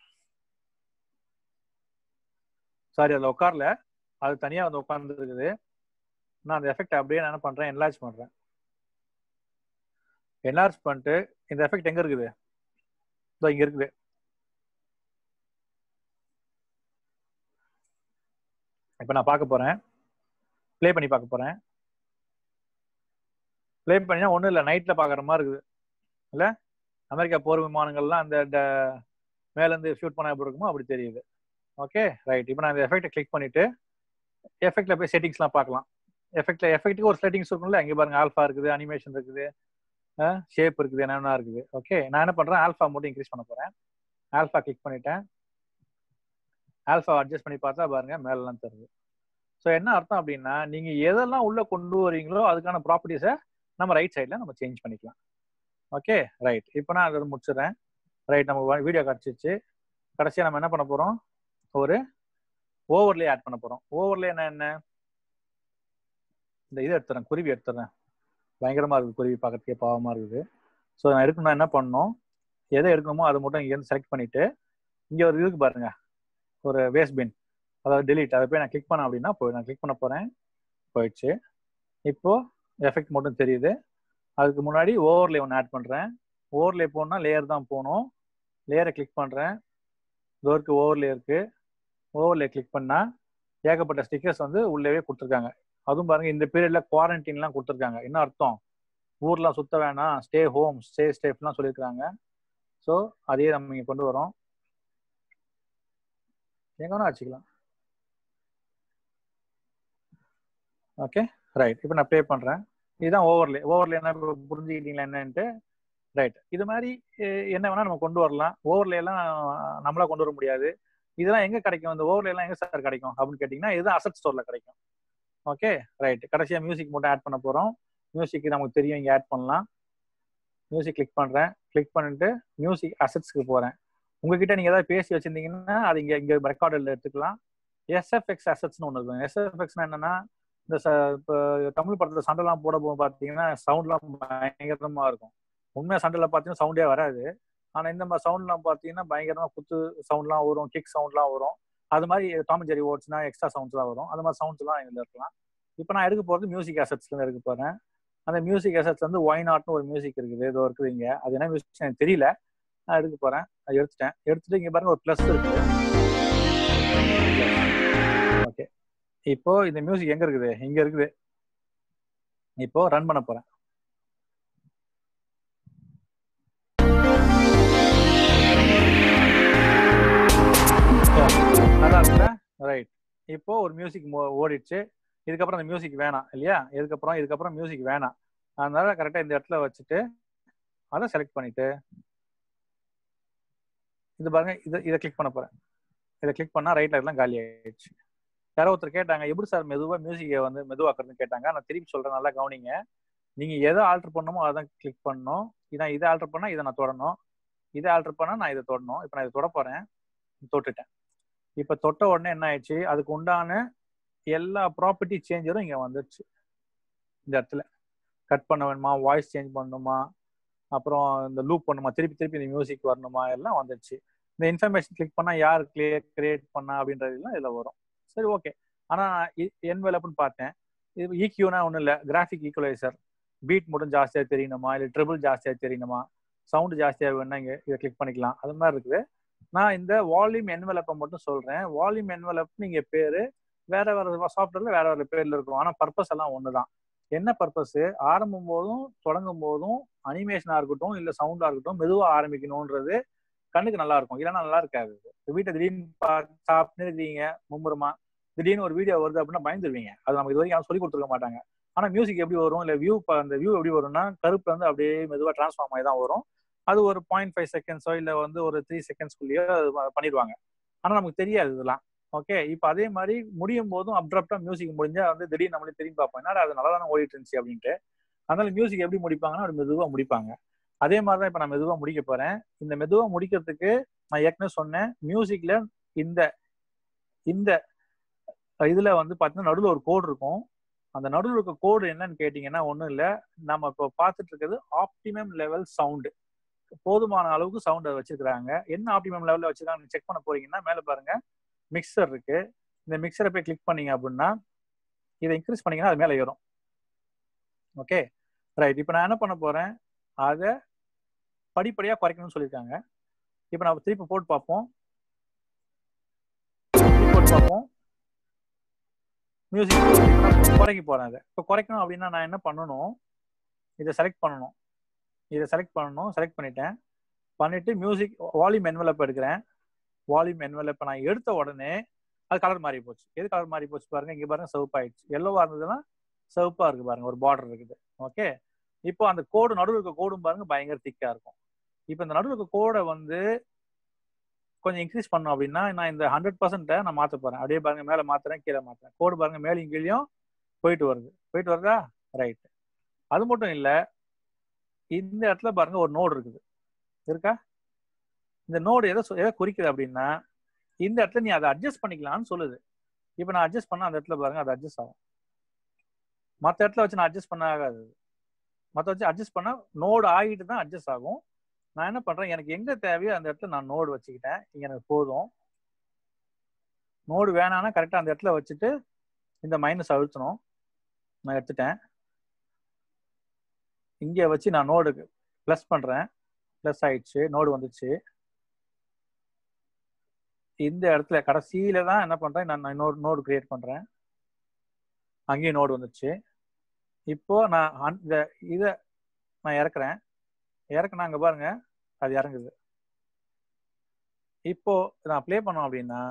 சாரி அதில் உட்காரல அது தனியாக வந்து உட்கார்ந்து இருக்குது நான் அந்த எஃபெக்ட் அப்படியே நான் என்ன பண்றேன் என்லார்ஜ் பண்றேன் என்லார்ஜ் பண்ணிட்டு இந்த எஃபெக்ட் எங்க இருக்குது இதோ இங்க இருக்குது இப்போ நான் பார்க்க போறேன் ப்ளே பண்ணி பார்க்க போறேன் ப்ளே பண்ணினா ஒன்றும் இல்லை நைட்டில் பார்க்குற மாதிரி இருக்குது இல்லை அமெரிக்கா போர் விமானங்கள்லாம் அந்த ட- மேலேருந்து ஷூட் பண்ண எப்படி இருக்குமோ அப்படி தெரியுது ஓகே ரைட் இப்போ நான் இந்த எஃபெக்ட்டை கிளிக் பண்ணிட்டு எஃபெக்ட்ல போய் செட்டிங்ஸ்லாம் பார்க்கலாம் எஃபெக்ட்ல எஃபெக்ட்டுக்கு ஒரு செட்டிங்ஸ் இருக்கும்ல இங்கே பாருங்க ஆல்ஃபா இருக்குது அனிமேஷன் இருக்குது ஷேப் இருக்குது என்னென்ன இருக்குது ஓகே நான் என்ன பண்றேன் ஆல்ஃபா மட்டும் இன்க்ரீஸ் பண்ண போறேன் ஆல்ஃபா கிளிக் பண்ணிட்டேன் ஆல்ஃபா அட்ஜஸ்ட் பண்ணி பார்த்தா பாருங்க மேலெல்லாம் தருது ஸோ என்ன அர்த்தம் அப்படின்னா நீங்க எதெல்லாம் உள்ள கொண்டு வரீங்களோ அதுக்கான ப்ராப்பர்ட்டிஸை நம்ம ரைட் சைடில் நம்ம சேஞ்ச் பண்ணிக்கலாம் ஓகே ரைட் இப்போ நான் அதை முடிச்சிடுறேன் ரைட் நம்ம வீடியோ கிடச்சிச்சு கடைசியாக நம்ம என்ன பண்ண போறோம் ஒரு ஓவர்லே ஆட் பண்ண போறோம் ஓவர்லே என்ன என்ன இந்த இதை எடுத்துறேன் குருவி எடுத்துறேன் பயங்கரமா இருக்குது குருவி பார்க்கறதுக்கே பாவமா இருக்குது ஸோ நான் எடுக்கணும்னா என்ன பண்ணணும் எதை எடுக்கணுமோ அதை மட்டும் இங்கேருந்து செலக்ட் பண்ணிட்டு இங்கே ஒரு இருக்கு பாருங்க ஒரு வேஸ்ட் பின் அதாவது delete அதை போய் நான் கிளிக் பண்ணேன் அப்படின்னா போய் நான் கிளிக் பண்ண போறேன் போயிடுச்சு இப்போ எஃபெக்ட் மட்டும் தெரியுது அதுக்கு முன்னாடி ஓவர்லே ஒன்று ஆட் பண்றேன் ஓவர்லே போனால் லேயர் தான் போகணும் லேயரை கிளிக் பண்றேன் இதோ இருக்கு ஓவர்லே இருக்கு ஓவர்லே கிளிக் பண்ணா ஏகப்பட்ட ஸ்டிக்கர்ஸ் வந்து உள்ளவே கொடுத்துருக்காங்க அதுவும் பாருங்க இந்த பீரியட்ல குவாரண்டைன்லாம் கொடுத்துருக்காங்க என்ன அர்த்தம் ஊர்லாம் சுத்த வேணாம் ஸ்டே ஹோம் ஸ்டே ஸ்டேஃப்லாம் சொல்லியிருக்காங்க ஸோ அதையே நம்ம இங்கே கொண்டு வரோம் எங்க வேணா வச்சுக்கலாம் ஓகே ரைட் இப்போ நான் ப்ளே பண்றேன் இதுதான் ஓவர்லே ஓவர்லே என்ன இப்ப புரிஞ்சுக்கிட்டீங்களா என்னன்ட்டு ரைட் இது மாதிரி அஹ், என்ன வேணா நம்ம கொண்டு வரலாம் ஓவர்லே எல்லாம் நம்மளா கொண்டு வர முடியாது இதெல்லாம் எங்க கிடைக்கும் இந்த ஓவர்லே எல்லாம் எங்க சார் கிடைக்கும் அப்படின்னு கேட்டிங்கன்னா இதுதான் அசட் ஸ்டோர்ல கிடைக்கும் ஓகே ரைட் கடைசியா மியூசிக் மட்டும் ஆட் பண்ண போறோம் மியூசிக் நமக்கு தெரியும் இங்க ஆட் பண்ணலாம் மியூசிக் கிளிக் பண்றேன் கிளிக் பண்ணிட்டு மியூசிக் அசட்ஸ்க்கு போறேன் உங்ககிட்ட நீங்க ஏதாவது பேசி வச்சிருந்தீங்கன்னா அது இங்க இங்க ரெக்கார்டில் எடுத்துக்கலாம் எஸ்எஃப்எக்ஸ் அசட்ஸ்னு ஒன்று இருக்கும் எஸ்எஃப்எக்ஸ்னா என்னன்னா இந்த ச- இப்போ தமிழ் படத்துல சண்டைலாம் போட போகும் பார்த்தீங்கன்னா சவுண்ட்லாம் பயங்கரமா இருக்கும் உண்மையா சண்டையில பார்த்தீங்கன்னா சவுண்டே வராது ஆனா இந்த மாதிரி சவுண்ட்லாம் பார்த்தீங்கன்னா பயங்கரமா குத்து சவுண்ட்லாம் வரும் கிக் சவுண்ட்லாம் வரும் அது மாதிரி டாம் ஜெரி ஓட்ஸ்னா எக்ஸ்ட்ரா சவுண்ட்ஸ்லாம் வரும் அது மாதிரி சவுண்ட்ஸ்லாம் இதுல இருக்கலாம் இப்போ நான் எடுக்க போறது மியூசிக் அசட்ஸ்ல எடுக்க போறேன் அந்த மியூசிக் அசட்ஸ் வந்து ஒய் நாட்னு ஒரு மியூசிக் இருக்குது ஏதோ இருக்குது இங்க அது என்ன மியூசிக் எனக்கு தெரியல நான் எடுக்க போறேன் அது எடுத்துட்டேன் எடுத்துட்டு இங்க பாருங்க ஒரு ப்ளஸ் இருக்கு ஓகே இப்போ இந்த மியூசிக் எங்க இருக்குது இங்க இருக்குது இப்போ ரன் பண்ண போறேன் நல்லா இருக்குல்ல ரைட் இப்போ ஒரு மியூசிக் ஓடிடுச்சு இதுக்கப்புறம் அந்த மியூசிக் வேணாம் இல்லையா இதுக்கப்புறம் இதுக்கப்புறம் மியூசிக் வேணாம் அதனால கரெக்டா இந்த இடத்துல வச்சுட்டு அதை செலக்ட் பண்ணிட்டு இது பாருங்க இதை இதை கிளிக் பண்ண போறேன் இதை கிளிக் பண்ணா ரைட்ல எல்லாம் காலி ஆயிடுச்சு யாரோ ஒருத்தர் கேட்டாங்க எப்படி சார் மெதுவா மியூசிக்கை வந்து மெதுவாக்குறதுன்னு கேட்டாங்க நான் திருப்பி சொல்றேன் நல்லா கவனிங்க நீங்க எதை ஆல்டர் பண்ணணுமோ அதான் கிளிக் பண்ணணும் இதான் இதை ஆல்டர் பண்ணா இதை நான் தொடணும் இதை ஆல்டர் பண்ணா நான் இதை தொடணும் இப்போ நான் இதை தொட போறேன் தொட்டுட்டேன் இப்போ தொட்ட உடனே என்ன ஆயிடுச்சு அதுக்கு உண்டான எல்லா ப்ராப்பர்ட்டி சேஞ்சரும் இங்க வந்துருச்சு இந்த இடத்துல கட் பண்ண வேணுமா வாய்ஸ் சேஞ்ச் பண்ணணுமா அப்புறம் இந்த லூப் பண்ணுமா திருப்பி திருப்பி இந்த மியூசிக் வரணுமா எல்லாம் வந்துருச்சு இந்த இன்ஃபர்மேஷன் கிளிக் பண்ணா யார் கிளியர் கிரியேட் பண்ணா அப்படின்றதுலாம் இதுல வரும் சரி ஓகே ஆனா என்வெலப்னு பார்த்தேன் இது ஈக்யூனா ஒன்றும் இல்லை கிராஃபிக் ஈக்குவலைசர் பீட் மட்டும் ஜாஸ்தியா தெரியணுமா இல்லை ட்ரிபிள் ஜாஸ்தியா தெரியணுமா சவுண்ட் ஜாஸ்தியா வேணும்னா இங்க இதை கிளிக் பண்ணிக்கலாம் அது மாதிரி இருக்குது நான் இந்த வால்யூம் என்வெலப்பை மட்டும் சொல்றேன் வால்யூம் என்வெலப் நீங்க பேரு வேற வேற சாஃப்ட்வேர்ல வேற வேற பேர்ல இருக்கும் ஆனா பர்பஸ் எல்லாம் ஒண்ணுதான் என்ன பர்பஸ் ஆரம்பம் போதும் தொடங்கும் போதும் அனிமேஷனா இருக்கட்டும் இல்ல சவுண்டா இருக்கட்டும் மெதுவா ஆரம்பிக்கணும்ன்றது கண்ணுக்கு நல்லா இருக்கும் இல்லைன்னா நல்லா இருக்காது இப்ப வீட்டை திடீர்னு பார்த்து சாப்பிட்டு இருக்கீங்க மும்முரமா திடீர்னு ஒரு வீடியோ வருது அப்படின்னா பயந்துருவீங்க அது நமக்கு இது வரைக்கும் யாரும் சொல்லி கொடுத்துருக்க மாட்டாங்க ஆனா மியூசிக் எப்படி வரும் இல்ல வியூ அந்த வியூ எப்படி வரும்னா கருப்புல இருந்து அப்படியே மெதுவா டிரான்ஸ்ஃபார்ம் ஆகி தான் வரும் அது ஒரு பாயிண்ட் ஃபைவ் செகண்ட்ஸோ இல்ல வந்து ஒரு த்ரீ செகண்ட்ஸ்குள்ளேயோ அது பண்ணிடுவாங்க ஆனா நமக்கு தெரியாது இதெல்லாம் ஓகே இப்போ அதே மாதிரி முடியும் போதும் அப்ரப்டா மியூசிக் முடிஞ்சா வந்து திடீர்னு நம்மளே திரும்பி பார்ப்போம் என்னடா அது நல்லா தானே ஓடிட்டு இருந்துச்சு அப்படின்ட்டு அதனால மியூசிக் எப்படி முடிப்பாங்கன்னா ஒரு மெதுவா முடிப்பாங்க அதே மாதிரி தான் இப்போ நான் மெதுவா முடிக்க போறேன் இந்த மெதுவா முடிக்கிறதுக்கு நான் ஏற்கனவே சொன்னேன் மியூசிக்ல இந்த இந்த இதுல வந்து பாத்தீங்கன்னா நடுவில் ஒரு கோடு இருக்கும் அந்த நடுவில் இருக்க கோடு என்னன்னு கேட்டீங்கன்னா ஒன்றும் இல்லை நம்ம இப்போ பார்த்துட்டு இருக்கிறது ஆப்டிமம் லெவல் சவுண்டு போதுமான அளவுக்கு சவுண்ட் வச்சிருக்காங்க என்ன ஆப்டிமம் லெவலில் வச்சிருக்காங்க செக் பண்ண போறீங்கன்னா மேலே பாருங்க மிக்சர் இருக்கு இந்த மிக்சரை போய் கிளிக் பண்ணீங்க அப்படின்னா இதை இன்க்ரீஸ் பண்ணீங்கன்னா அது மேலே ஏறும் ஓகே ரைட் இப்போ நான் என்ன பண்ண போறேன் அதை படிப்படியாக குறைக்கணும்னு சொல்லியிருக்காங்க இப்போ நான் திருப்பி போட்டு பார்ப்போம் திருப்பி போட்டு பார்ப்போம் மியூசிக் குறைக்க போறேன் அதை இப்போ குறைக்கணும் அப்படின்னா நான் என்ன பண்ணணும் இதை செலக்ட் பண்ணணும் இதை செலக்ட் பண்ணணும் செலக்ட் பண்ணிட்டேன் பண்ணிட்டு மியூசிக் வால்யூம் என்வலப் எடுக்கிறேன் வால்யூம் என்வலப் நான் எடுத்த உடனே அது கலர் மாறி போச்சு எது கலர் மாறி போச்சு பாருங்க இங்க பாருங்க சிவப்பாயிடுச்சு எல்லோவா இருந்ததுன்னா சிவப்பா இருக்கு பாருங்க ஒரு பார்டர் இருக்குது ஓகே இப்போ அந்த கோடு நடுவில் இருக்க கோடும் பாருங்க பயங்கர திக்கா இருக்கும் இப்போ இந்த நடுவில் இருக்க கோடை வந்து கொஞ்சம் இன்க்ரீஸ் பண்ணோம் அப்படின்னா நான் இந்த ஹண்ட்ரட் பர்சன்ட்டை நான் மாற்ற போறேன் அப்படியே பாருங்க மேலே மாத்துறேன் கீழே மாத்துறேன் கோடு பாருங்க மேலேயும் கீழேயும் போயிட்டு வருது போயிட்டு வருதா ரைட் அது மட்டும் இல்லை இந்த இடத்துல பாருங்க ஒரு நோடு இருக்குது இருக்கா இந்த நோடு எதை சொ- எதை குறிக்குது அப்படின்னா இந்த இடத்துல நீ அதை அட்ஜஸ்ட் பண்ணிக்கலாம்னு சொல்லுது இப்போ நான் அட்ஜஸ்ட் பண்ண அந்த இடத்துல பாருங்க அது அட்ஜஸ்ட் ஆகும் மற்ற இடத்துல வச்சு நான் அட்ஜஸ்ட் பண்ண ஆகாது மற்ற வச்சு அட்ஜஸ்ட் பண்ண நோடு ஆகிட்டு தான் அட்ஜஸ்ட் ஆகும் நான் என்ன பண்றேன் எனக்கு எங்க தேவையோ அந்த இடத்துல நான் நோடு வச்சுக்கிட்டேன் இங்க எனக்கு போதும் நோடு வேணாம்னா கரெக்டாக அந்த இடத்துல வச்சுட்டு இந்த மைனஸ் அழுத்தணும் நான் எடுத்துட்டேன் இங்கே வச்சு நான் நோடுக்கு ப்ளஸ் பண்றேன் ப்ளஸ் ஆயிடுச்சு நோடு வந்துச்சு இந்த இடத்துல கடைசியில தான் என்ன பண்றேன் நான் நான் இன்னொரு நோடு கிரியேட் பண்றேன் அங்கேயும் நோடு வந்துச்சு இப்போ நான் அந்த- இந்த இதை நான் இறக்குறேன் இறக்குனா அங்க பாருங்க அது இறங்குது இப்போ நான் ப்ளே பண்ணோம் அப்படின்னா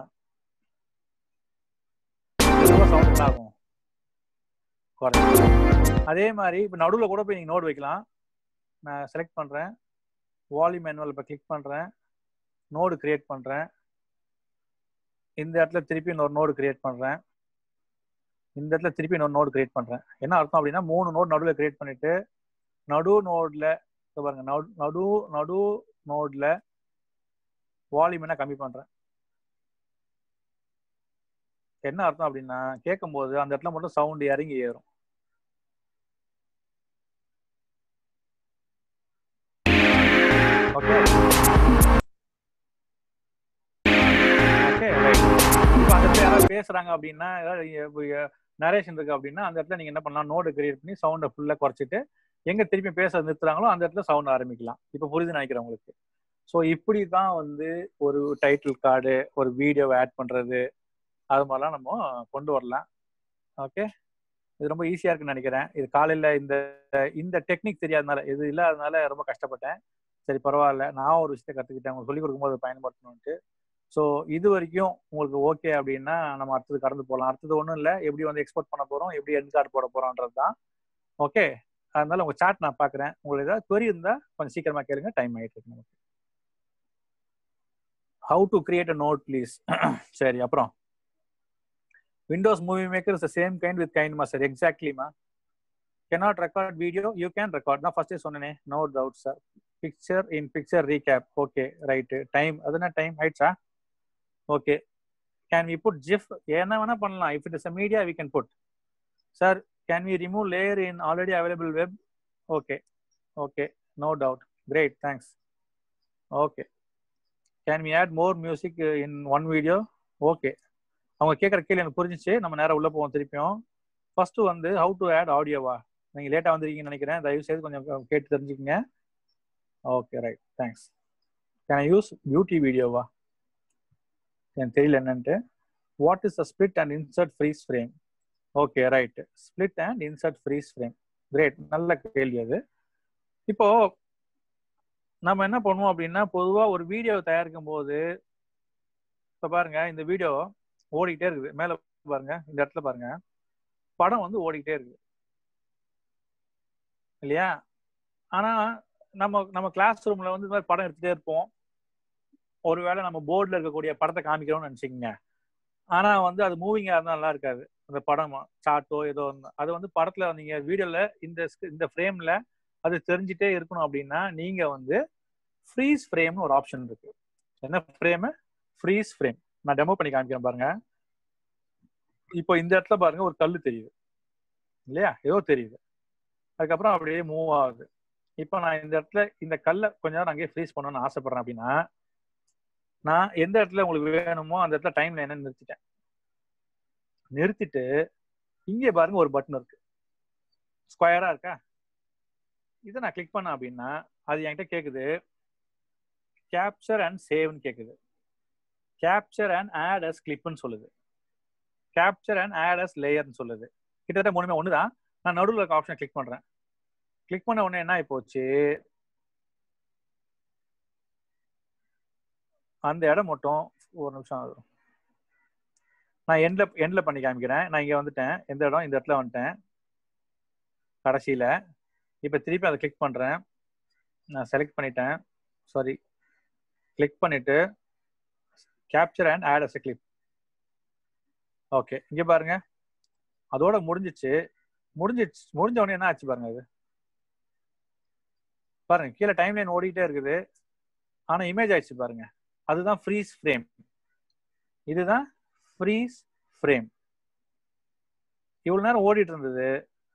சவுண்ட் என்ன ஆகும் குறையும் அதே மாதிரி இப்போ நடுவில் கூட போய் நீங்கள் நோட் வைக்கலாம் நான் செலக்ட் பண்ணுறேன் வால்யூம் மேனுவல் இப்போ கிளிக் பண்ணுறேன் நோடு கிரியேட் பண்ணுறேன் இந்த இடத்துல திருப்பி இன்னொரு நோடு கிரியேட் பண்ணுறேன் இந்த இடத்துல திருப்பி இன்னொரு நோடு கிரியேட் பண்ணுறேன் என்ன அர்த்தம் அப்படின்னா மூணு நோடு நடுவில் கிரியேட் பண்ணிட்டு நடு நோடில் பாருங்க நடு நடு நடு நோடில் வால்யூம் என்ன கம்மி பண்ணுறேன் என்ன அர்த்தம் அப்படின்னா கேட்கும்போது அந்த இடத்துல மட்டும் சவுண்ட் இறங்கி ஏறும் ஓகே ஓகே ரைட் இப்போ அந்த இடத்துல யாராவது பேசுறாங்க அப்படின்னா ஏதாவது நரேஷன் இருக்கு அப்படின்னா அந்த இடத்துல நீங்க என்ன பண்ணலாம் நோடு கிரியேட் பண்ணி சவுண்டை ஃபுல்லா குறைச்சிட்டு எங்க திருப்பி பேச நிறுத்துறாங்களோ அந்த இடத்துல சவுண்ட் ஆரம்பிக்கலாம் இப்போ புரியுது நினைக்கிறேன் உங்களுக்கு ஸோ இப்படி தான் வந்து ஒரு டைட்டில் கார்டு ஒரு வீடியோவை ஆட் பண்றது அது மாதிரிலாம் நம்ம கொண்டு வரலாம் ஓகே இது ரொம்ப ஈஸியா இருக்குன்னு நினைக்கிறேன் இது காலையில இந்த இந்த டெக்னிக் தெரியாதனால இது இல்லாதனால ரொம்ப கஷ்டப்பட்டேன் சரி பரவாயில்ல நான் ஒரு விஷயத்தை கத்துக்கிட்டேன் உங்களுக்கு சொல்லிக் கொடுக்கும்போது அதை பயன்படுத்தணும்ட்டு ஸோ இது வரைக்கும் உங்களுக்கு ஓகே அப்படின்னா நம்ம அடுத்தது கடந்து போகலாம் அடுத்தது ஒன்றும் இல்லை எப்படி வந்து எக்ஸ்போர்ட் பண்ண போறோம் எப்படி என் கார்டு போட போறோம்ன்றது தான் ஓகே அதனால உங்க சாட் நான் பார்க்குறேன் உங்களுக்கு ஏதாவது query இருந்தா கொஞ்சம் சீக்கிரமா கேளுங்க டைம் ஆயிட்டு இருக்கு நமக்கு how to create a node please சரி அப்புறம் Windows Movie Maker is same kind with kind master எக்ஸாக்ட்லிமா cannot record video you can record நான் ஃபர்ஸ்டே சொன்னேனே no doubt sir picture in picture recap okay right time அதுனா time ஆயிடுச்சா okay can we put gif என்ன வேணா பண்ணலாம் if it is a media we can put sir can we remove layer in already available web okay okay no doubt great thanks okay can we add more music in one video okay அவங்க கேட்குற கேள்வி எனக்கு புரிஞ்சிச்சு நம்ம நேரம் உள்ள போவோம் திருப்பியும் ஃபர்ஸ்ட் வந்து ஹவு டு ஆட் ஆடியோவா நீங்க லேட்டா வந்திருக்கீங்கன்னு நினைக்கிறேன் தயவு செய்து கொஞ்சம் கேட்டு தெரிஞ்சுக்கங்க okay right thanks can use beauty வீடியோவா எனக்கு தெரியல என்னன்ட்டு what is a split and insert freeze frame okay right split and insert freeze frame great நல்ல கேள்வி அது இப்போ நம்ம என்ன பண்ணுவோம் அப்படின்னா பொதுவா ஒரு வீடியோ தயாரிக்கும் போது இப்ப பாருங்க இந்த வீடியோ ஓடிக்கிட்டே இருக்குது மேல பாருங்க இந்த இடத்துல பாருங்க படம் வந்து ஓடிக்கிட்டே இருக்குது இல்லையா ஆனா நம்ம நம்ம கிளாஸ் ரூம்ல வந்து இந்த மாதிரி படம் எடுத்துட்டே இருப்போம் ஒருவேளை நம்ம போர்டில் இருக்கக்கூடிய படத்தை காமிக்கிறோம்னு நினைச்சுக்கோங்க ஆனா வந்து அது மூவிங்கா இருந்தா நல்லா இருக்காது அந்த படம் சார்ட்டோ ஏதோ ஒன்று அது வந்து படத்துல நீங்க வீடியோல இந்த sc- இந்த ஃப்ரேம்ல அது தெரிஞ்சுட்டே இருக்கணும் அப்படின்னா நீங்க வந்து ஃப்ரீஸ் ஃப்ரேம்னு ஒரு ஆப்ஷன் இருக்கு என்ன ஃப்ரேம் ஃப்ரீஸ் ஃப்ரேம் நான் டெமோ பண்ணி காமிக்கிறேன் பாருங்க இப்போ இந்த இடத்துல பாருங்க ஒரு கல்லு தெரியுது இல்லையா ஏதோ தெரியுது அதுக்கப்புறம் அப்படியே மூவ் ஆகுது இப்போ நான் இந்த இடத்துல இந்த கல்லை கொஞ்ச நேரம் அங்கேயே ஃப்ரீஸ் பண்ணணும்னு ஆசைப்படுறேன் அப்படின்னா நான் எந்த இடத்துல உங்களுக்கு வேணுமோ அந்த இடத்துல டைம்ல என்ன நிறுத்திட்டேன் நிறுத்திட்டு இங்கே பாருங்க ஒரு பட்டன் இருக்கு ஸ்கொயரா இருக்கா இதை நான் கிளிக் பண்ணேன் அப்படின்னா அது என்கிட்ட கேக்குது கேப்சர் அண்ட் சேவ்னு கேக்குது கேப்சர் அண்ட் ஆட் அஸ் கிளிப்னு சொல்லுது கேப்சர் அண்ட் ஆட் அஸ் லேயர்னு சொல்லுது கிட்டத்தட்ட மூணுமே ஒன்று தான் நான் நடுவில் இருக்க ஆப்ஷன் கிளிக் பண்ணுறேன் கிளிக் பண்ண உடனே என்ன ஆகி போச்சு அந்த இடம் மட்டும் ஒரு நிமிஷம் ஆகும். நான் எண்ட்ல எண்ட்ல பண்ணி காமிக்கிறேன் நான் இங்க வந்துட்டேன் எந்த இடம் இந்த இடத்துல வந்துட்டேன் கடைசியில இப்ப திருப்பி அதை கிளிக் பண்றேன் நான் செலக்ட் பண்ணிட்டேன் சாரி கிளிக் பண்ணிட்டு capture and add as clip okay இங்க பாருங்க அதோட முடிஞ்சிச்சு முடிஞ்சிச்சு முடிஞ்ச உடனே என்ன ஆச்சு பாருங்க அது பாருங்க கீழே டைம் லைன் ஓடிட்டே இருக்குது ஆனா இமேஜ் ஆயிடுச்சு பாருங்க அதுதான் ஃப்ரீஸ் ஃப்ரேம் இதுதான் ஃப்ரீஸ் ஃப்ரேம் இவ்வளவு நேரம் ஓடிட்டு இருந்தது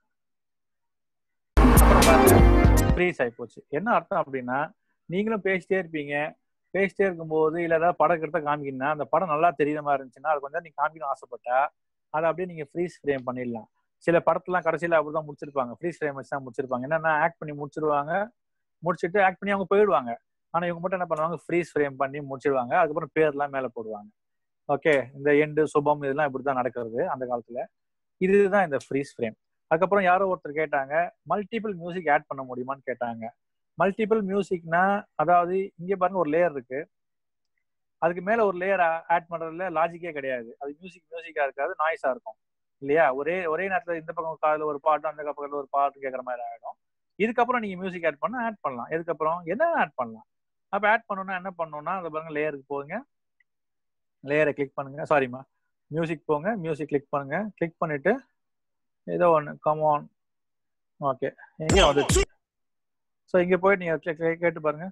ஃப்ரீஸ் ஆகி போச்சு என்ன அர்த்தம் அப்படின்னா நீங்களும் பேசிட்டே இருப்பீங்க பேசிட்டே இருக்கும்போது இல்ல ஏதாவது படம் கிட்ட காமிக்கணும்னா அந்த படம் நல்லா தெரியுற மாதிரி இருந்துச்சுன்னா அது கொஞ்சம் நீங்க காமிக்கணும் ஆசைப்பட்டா அதை அப்படியே நீங்க ஃப்ரீஸ் ஃப்ரேம் பண்ணிடலாம் சில படத்துலாம் கடைசியில அப்படிதான் முடிச்சிருப்பாங்க ஃப்ரீஸ் ஃப்ரேம் வச்சு தான் முடிச்சிருப்பாங்க என்னன்னா ஆக்ட் பண்ணி முடிச்சிருவாங்க முடிச்சிட்டு ஆக்ட் பண்ணி அவங்க போயிடுவாங்க ஆனா இவங்க மட்டும் என்ன பண்ணுவாங்க ஃப்ரீஸ் ஃப்ரேம் பண்ணி முடிச்சிடுவாங்க அதுக்கப்புறம் பேர்லாம் மேல போடுவாங்க ஓகே இந்த எண்டு சுபம் இதெல்லாம் இப்படிதான் நடக்கிறது அந்த காலத்துல இதுதான் இந்த ஃப்ரீஸ் ஃப்ரேம் அதுக்கப்புறம் யாரோ ஒருத்தர் கேட்டாங்க மல்டிபிள் மியூசிக் ஆட் பண்ண முடியுமான்னு கேட்டாங்க மல்டிபிள் மியூசிக்னா அதாவது இங்க பாருங்க ஒரு லேயர் இருக்கு அதுக்கு மேல ஒரு லேயர் ஆட் பண்றதுல லாஜிக்கே கிடையாது அது மியூசிக் மியூசிக்கா இருக்காது நாய்ஸா இருக்கும் இல்லையா ஒரே ஒரே நேரத்துல இந்த பக்கம் காதுல ஒரு பாட்டும் அந்த பக்கத்துல ஒரு பாட்டு கேட்கற மாதிரி ஆயிடும் இதுக்கப்புறம் நீங்க மியூசிக் ஆட் பண்ணா ஆட் பண்ணலாம் இதுக்கப்புறம் என்ன ஆட் பண்ணலாம் அப்ப ஆட் பண்ணணும்னா என்ன பண்ணணும்னா அந்த பாருங்க லேயருக்கு போங்க லேயரை கிளிக் பண்ணுங்க சாரிம்மா மியூசிக் போங்க மியூசிக் கிளிக் பண்ணுங்க கிளிக் பண்ணிட்டு ஏதோ ஒன்று கமான் ஓகே இங்கே வந்துச்சு ஸோ இங்கே போயிட்டு நீங்கள் கே- கே- கேட்டு பாருங்க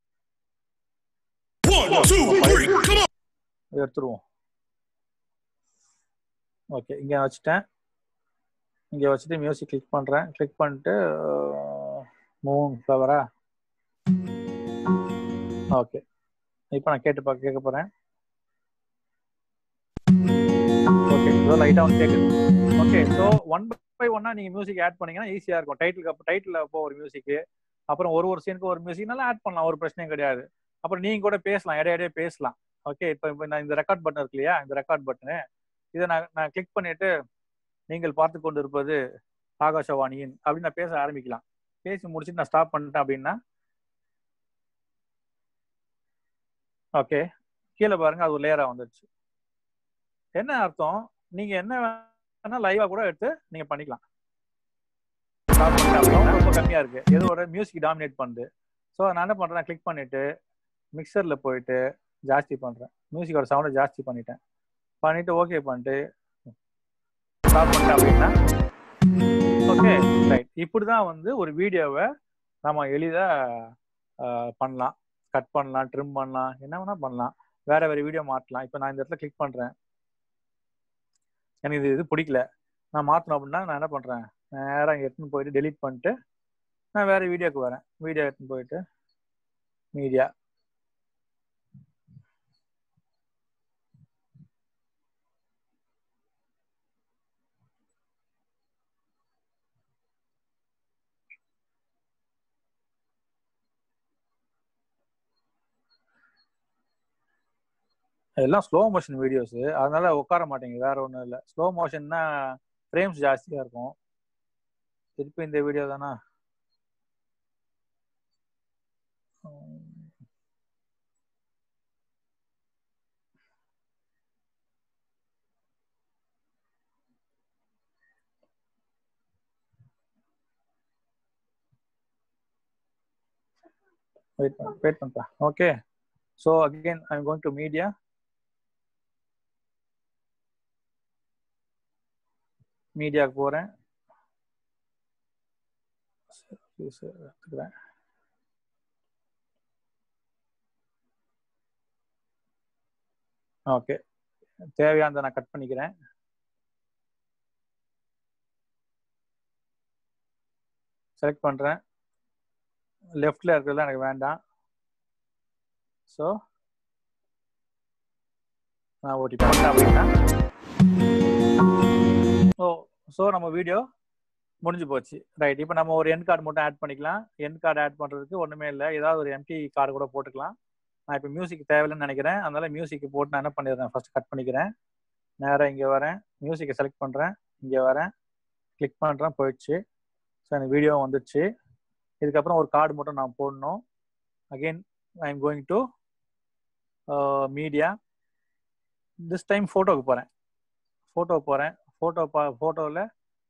One, two, three, come on! இதை எடுத்துருவோம் ஓகே இங்கே வச்சுட்டேன் இங்கே வச்சுட்டு மியூசிக் கிளிக் பண்ணுறேன் கிளிக் பண்ணிட்டு மூன் ஃப்ளவரா ஓகே இப்போ நான் கேட்டு பார்க்க கேட்க போகிறேன் ஓகே இதோ லைட்டாக ஒன்று கேட்குது ஓகே ஸோ ஒன் பை ஒன்னா நீங்கள் மியூசிக் ஆட் பண்ணீங்கன்னா ஈஸியாக இருக்கும் டைட்டிலுக்கு அப்போ டைட்டில் அப்போ ஒரு மியூசிக்கு அப்புறம் ஒரு ஒரு சீனுக்கு ஒரு மியூசிக் நல்லா ஆட் பண்ணலாம் ஒரு பிரச்சனையும் கிடையாது அப்புறம் நீங்க கூட பேசலாம் இடையே இடையே பேசலாம் ஓகே இப்போ இப்போ நான் இந்த ரெக்கார்ட் பட்டன் இருக்கு இல்லையா இந்த ரெக்கார்ட் பட்டனு இதை நான் நான் கிளிக் பண்ணிட்டு நீங்கள் பார்த்து கொண்டு இருப்பது ஆகாஷவாணியின் அப்படின்னு நான் பேச ஆரம்பிக்கலாம் பேசி முடிச்சுட்டு நான் ஸ்டாப் பண்ணிட்டேன் அப்படின்னா ஓகே கீழே பாருங்க அது ஒரு லேயரா வந்துருச்சு என்ன அர்த்தம் நீங்க என்ன வேணா லைவா கூட எடுத்து நீங்க பண்ணிக்கலாம் Stop பண்ணிட்டேன் அப்படின்னா ரொம்ப கம்மியா இருக்கு எதோட மியூசிக் டாமினேட் பண்ணுது ஸோ நான் என்ன பண்றேன் கிளிக் பண்ணிட்டு மிக்சர்ல போயிட்டு ஜாஸ்தி பண்றேன் மியூசிக்கோட சவுண்டை ஜாஸ்தி பண்ணிட்டேன் பண்ணிட்டு ஓகே பண்ணிட்டு ஸ்டாப் பண்ணிட்டேன் அப்படின்னா ஓகே ரைட் இப்படிதான் வந்து ஒரு வீடியோவை நம்ம எளிதா ஆஹ், பண்ணலாம் கட் பண்ணலாம் ட்ரிம் பண்ணலாம் என்ன வேணா பண்ணலாம் வேற வேற வீடியோ மாற்றலாம் இப்போ நான் இந்த இடத்துல கிளிக் பண்றேன் எனக்கு இது இது பிடிக்கல நான் மாற்றணும் அப்படின்னா நான் என்ன பண்றேன் நேராக இங்கே எடுத்துன்னு போயிட்டு delete பண்ணிட்டு நான் வேற வீடியோக்கு வரேன் வீடியோ எடுத்துன்னு போயிட்டு மீடியா எல்லாம் ஸ்லோ மோஷன் வீடியோஸ் அதனால உட்கார மாட்டேங்குது வேற ஒன்றும் இல்லை ஸ்லோ மோஷன்னா ஃப்ரேம்ஸ் ஜாஸ்தியா இருக்கும் திருப்பி இந்த வீடியோ தானா வெயிட் பண்ண வெயிட் பண்ணுப்பா okay so again I am going to media மீடியாவுக்கு போகிறேன் எடுத்துக்கிறேன் ஓகே தேவையானதை நான் கட் பண்ணிக்கிறேன் செலக்ட் பண்ணுறேன் லெஃப்டில் இருக்கிறதுலாம் எனக்கு வேண்டாம் ஸோ நான் ஓட்டி பண்ணேன் அப்படின்னா ஓ ஸோ நம்ம வீடியோ முடிஞ்சு போச்சு ரைட் இப்போ நம்ம ஒரு என் கார்டு மட்டும் ஆட் பண்ணிக்கலாம் என் கார்டு ஆட் பண்ணுறதுக்கு ஒன்றுமே இல்லை ஏதாவது ஒரு எம்டி கார்டு கூட போட்டுக்கலாம் நான் இப்போ மியூசிக் தேவையில்லைன்னு நினைக்கிறேன் அதனால மியூசிக் போட்டு நான் என்ன பண்ணிடுறேன் ஃபர்ஸ்ட் கட் பண்ணிக்கிறேன் நேராக இங்கே வரேன் மியூசிக்கை செலக்ட் பண்ணுறேன் இங்கே வரேன் கிளிக் பண்ணுறேன் போயிடுச்சு ஸோ எனக்கு வீடியோ வந்துடுச்சு இதுக்கப்புறம் ஒரு கார்டு மட்டும் நான் போடணும் again I am going to media this time ஃபோட்டோவுக்கு போகிறேன் ஃபோட்டோ போகிறேன் ஃபோட்டோ பா ஃபோட்டோவில்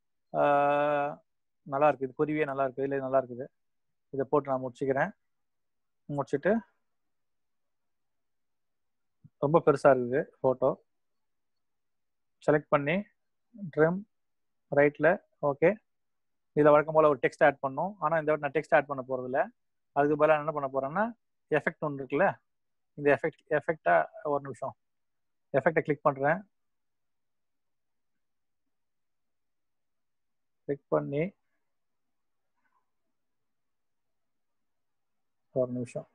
நல்லா இருக்குது குருவியே நல்லா இருக்குது இல்லை நல்லா இருக்குது இதை போட்டு நான் முடிச்சுக்கிறேன் முடிச்சுட்டு ரொம்ப பெருசாக இருக்குது ஃபோட்டோ செலக்ட் பண்ணி ட்ரிம் ரைட்டில் ஓகே இதில் வழக்கம் போல் ஒரு டெக்ஸ்ட் ஆட் பண்ணோம் ஆனால் இந்த வாட்டி நான் டெக்ஸ்ட் ஆட் பண்ண போகிறதில்ல அதுக்கு பதிலாக என்ன பண்ண போகிறேன்னா எஃபெக்ட் ஒன்று இருக்குல்ல இந்த எஃபெக்ட் எஃபெக்டாக ஒரு நிமிஷம் எஃபெக்டை கிளிக் பண்ணுறேன் கிளிக் பண்ணி ஒரு நிமிஷம்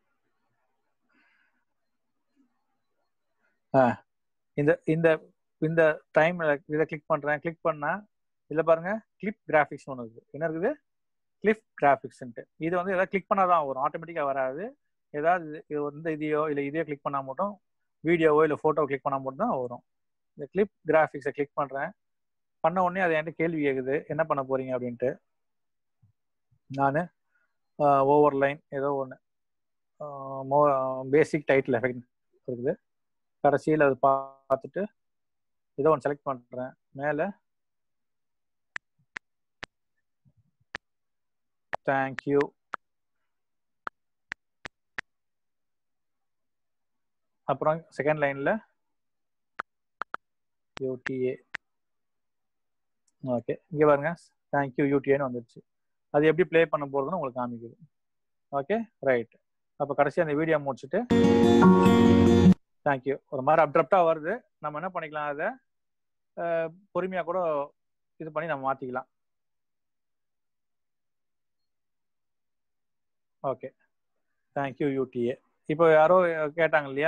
ஆ இந்த இந்த இந்த டைம்ல இதை கிளிக் பண்றேன் கிளிக் பண்ணா இதுல பாருங்க கிளிப் கிராஃபிக்ஸ் ஒன்று இருக்குது என்ன இருக்குது கிளிப் கிராஃபிக்ஸ்ன்ட்டு இது வந்து எதாவது கிளிக் பண்ணாதான் வரும் ஆட்டோமேட்டிக்காக வராது ஏதாவது இது வந்து இதையோ இல்லை இதையோ கிளிக் பண்ணால் மட்டும் வீடியோவோ இல்லை ஃபோட்டோ கிளிக் பண்ணால் மட்டும் தான் வரும் இந்த கிளிப் கிராஃபிக்ஸை கிளிக் பண்ணுறேன் பண்ண உடனே அது என்கிட்ட கேள்வி கேட்குது என்ன பண்ண போறீங்க அப்படின்ட்டு நான் ஓவர் லைன் ஏதோ ஒன்று மோ பேசிக் டைட்டில் எஃபெக்ட் இருக்குது கடைசியில் அது பார்த்துட்டு ஏதோ ஒன்று செலக்ட் பண்ணுறேன் மேலே தேங்க்யூ அப்புறம் செகண்ட் லைனில் யூடிஏ ஓகே இங்கே பாருங்க தேங்க்யூ யூடிஏன்னு வந்துருச்சு அது எப்படி ப்ளே பண்ண போகிறதுன்னு உங்களுக்கு காமிக்குது ஓகே ரைட் அப்போ கடைசி அந்த வீடியோ முடிச்சுட்டு தேங்க்யூ ஒரு மாதிரி அப்ட்ரப்டாக வருது நம்ம என்ன பண்ணிக்கலாம் அதை பொறுமையாக கூட இது பண்ணி நம்ம மாற்றிக்கலாம் ஓகே தேங்க்யூ யூடிஏ இப்போ யாரோ கேட்டாங்க இல்லையா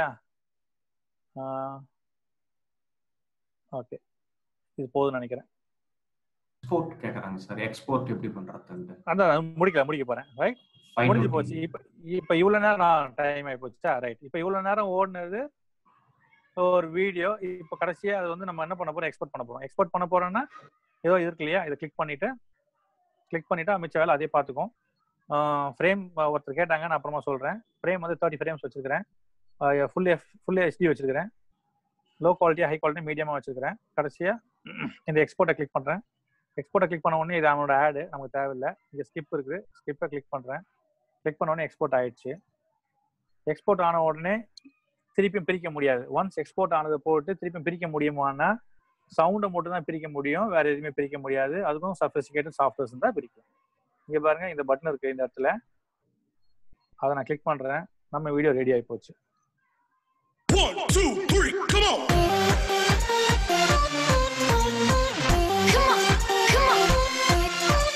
ஓகே இது போதும்னு நினைக்கிறேன் எக்ஸ்போர்ட் கேக்குறாங்க சார் எக்ஸ்போர்ட் எப்படி பண்றது அதான் முடிக்கல முடிக்க போறேன் ரைட் முடிஞ்சு போச்சு இப்ப இப்ப இவ்வளவு நேரம் டைம் ஆகி போச்சுட்டா ரைட் இப்ப இவ்வளவு நேரம் ஓடுனது ஒரு வீடியோ இப்ப கடைசியா அது வந்து நம்ம என்ன பண்ண போறோம் எக்ஸ்போர்ட் பண்ண போறோம் எக்ஸ்போர்ட் பண்ண போறோம்னா ஏதோ இருக்கு இல்லையா இதை கிளிக் பண்ணிட்டு கிளிக் பண்ணிட்டு மிச்ச வேலை அதே பார்த்துக்கும் ஃப்ரேம் ஒருத்தர் கேட்டாங்க நான் அப்புறமா சொல்றேன் ஃப்ரேம் வந்து தேர்ட்டி ஃப்ரேம்ஸ் வச்சிருக்கிறேன் ஃபுல் எஃப் ஃபுல் ஹெச்டி வச்சிருக்கிறேன் லோ குவாலிட்டி ஹை குவாலிட்டி மீடியமா வச்சிருக்கிறேன் கடைசியா இந்த எக்ஸ்போர்ட்டை கிளிக் பண்றேன் எக்ஸ்போர்ட்டை கிளிக் பண்ண உடனே இது அவனோட ஆடு நமக்கு தேவையில்லை இங்கே ஸ்கிப் இருக்குது ஸ்கிப்பை கிளிக் பண்ணுறேன் கிளிக் பண்ண உடனே எக்ஸ்போர்ட் ஆயிடுச்சு எக்ஸ்போர்ட் ஆன உடனே திருப்பியும் பிரிக்க முடியாது ஒன்ஸ் எக்ஸ்போர்ட் ஆனதை போட்டு திருப்பியும் பிரிக்க முடியுமானா சவுண்டை மட்டும் தான் பிரிக்க முடியும் வேற எதுவுமே பிரிக்க முடியாது அதுக்கும் சஃபிஸ்டிகேட்டட் சாஃப்ட்வேர்ஸ் தான் பிரிக்கும் இங்கே பாருங்க இந்த பட்டன் இருக்கு இந்த இடத்துல அதை நான் கிளிக் பண்றேன் நம்ம வீடியோ ரெடி ஆகி போச்சு One, two, three, come on! Come on, come on.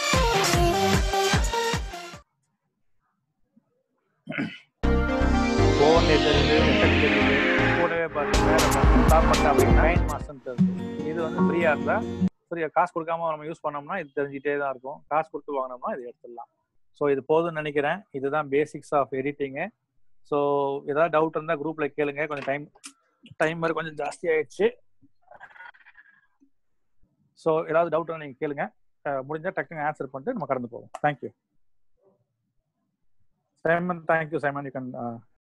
ஃபோன்ல தெரியுது effect தெரியுது கூடவே பாருங்க வேற டாப் பண்ண அப்படி நைன் மாசம் தெரியுது இது வந்து ஃப்ரீயா இருந்தா ஃப்ரீயா காசு கொடுக்காம நம்ம யூஸ் பண்ணோம்னா இது தெரிஞ்சுட்டே தான் இருக்கும் காசு கொடுத்து வாங்கினோம்னா இது எடுத்துடலாம் ஸோ இது போதும்னு நினைக்கிறேன் இதுதான் பேசிக்ஸ் ஆஃப் எடிட்டிங்கு ஸோ ஏதாவது டவுட் இருந்தால் குரூப்ல கேளுங்க கொஞ்சம் டைம் டைம் மாதிரி கொஞ்சம் ஜாஸ்தி ஆயிடுச்சு ஸோ ஏதாவது டவுட் நீங்க கேளுங்க அஹ் முடிஞ்சா டக்குன்னு ஆன்சர் பண்ணிட்டு நம்ம கடந்து போவோம் thank you Simon thank you Simon you can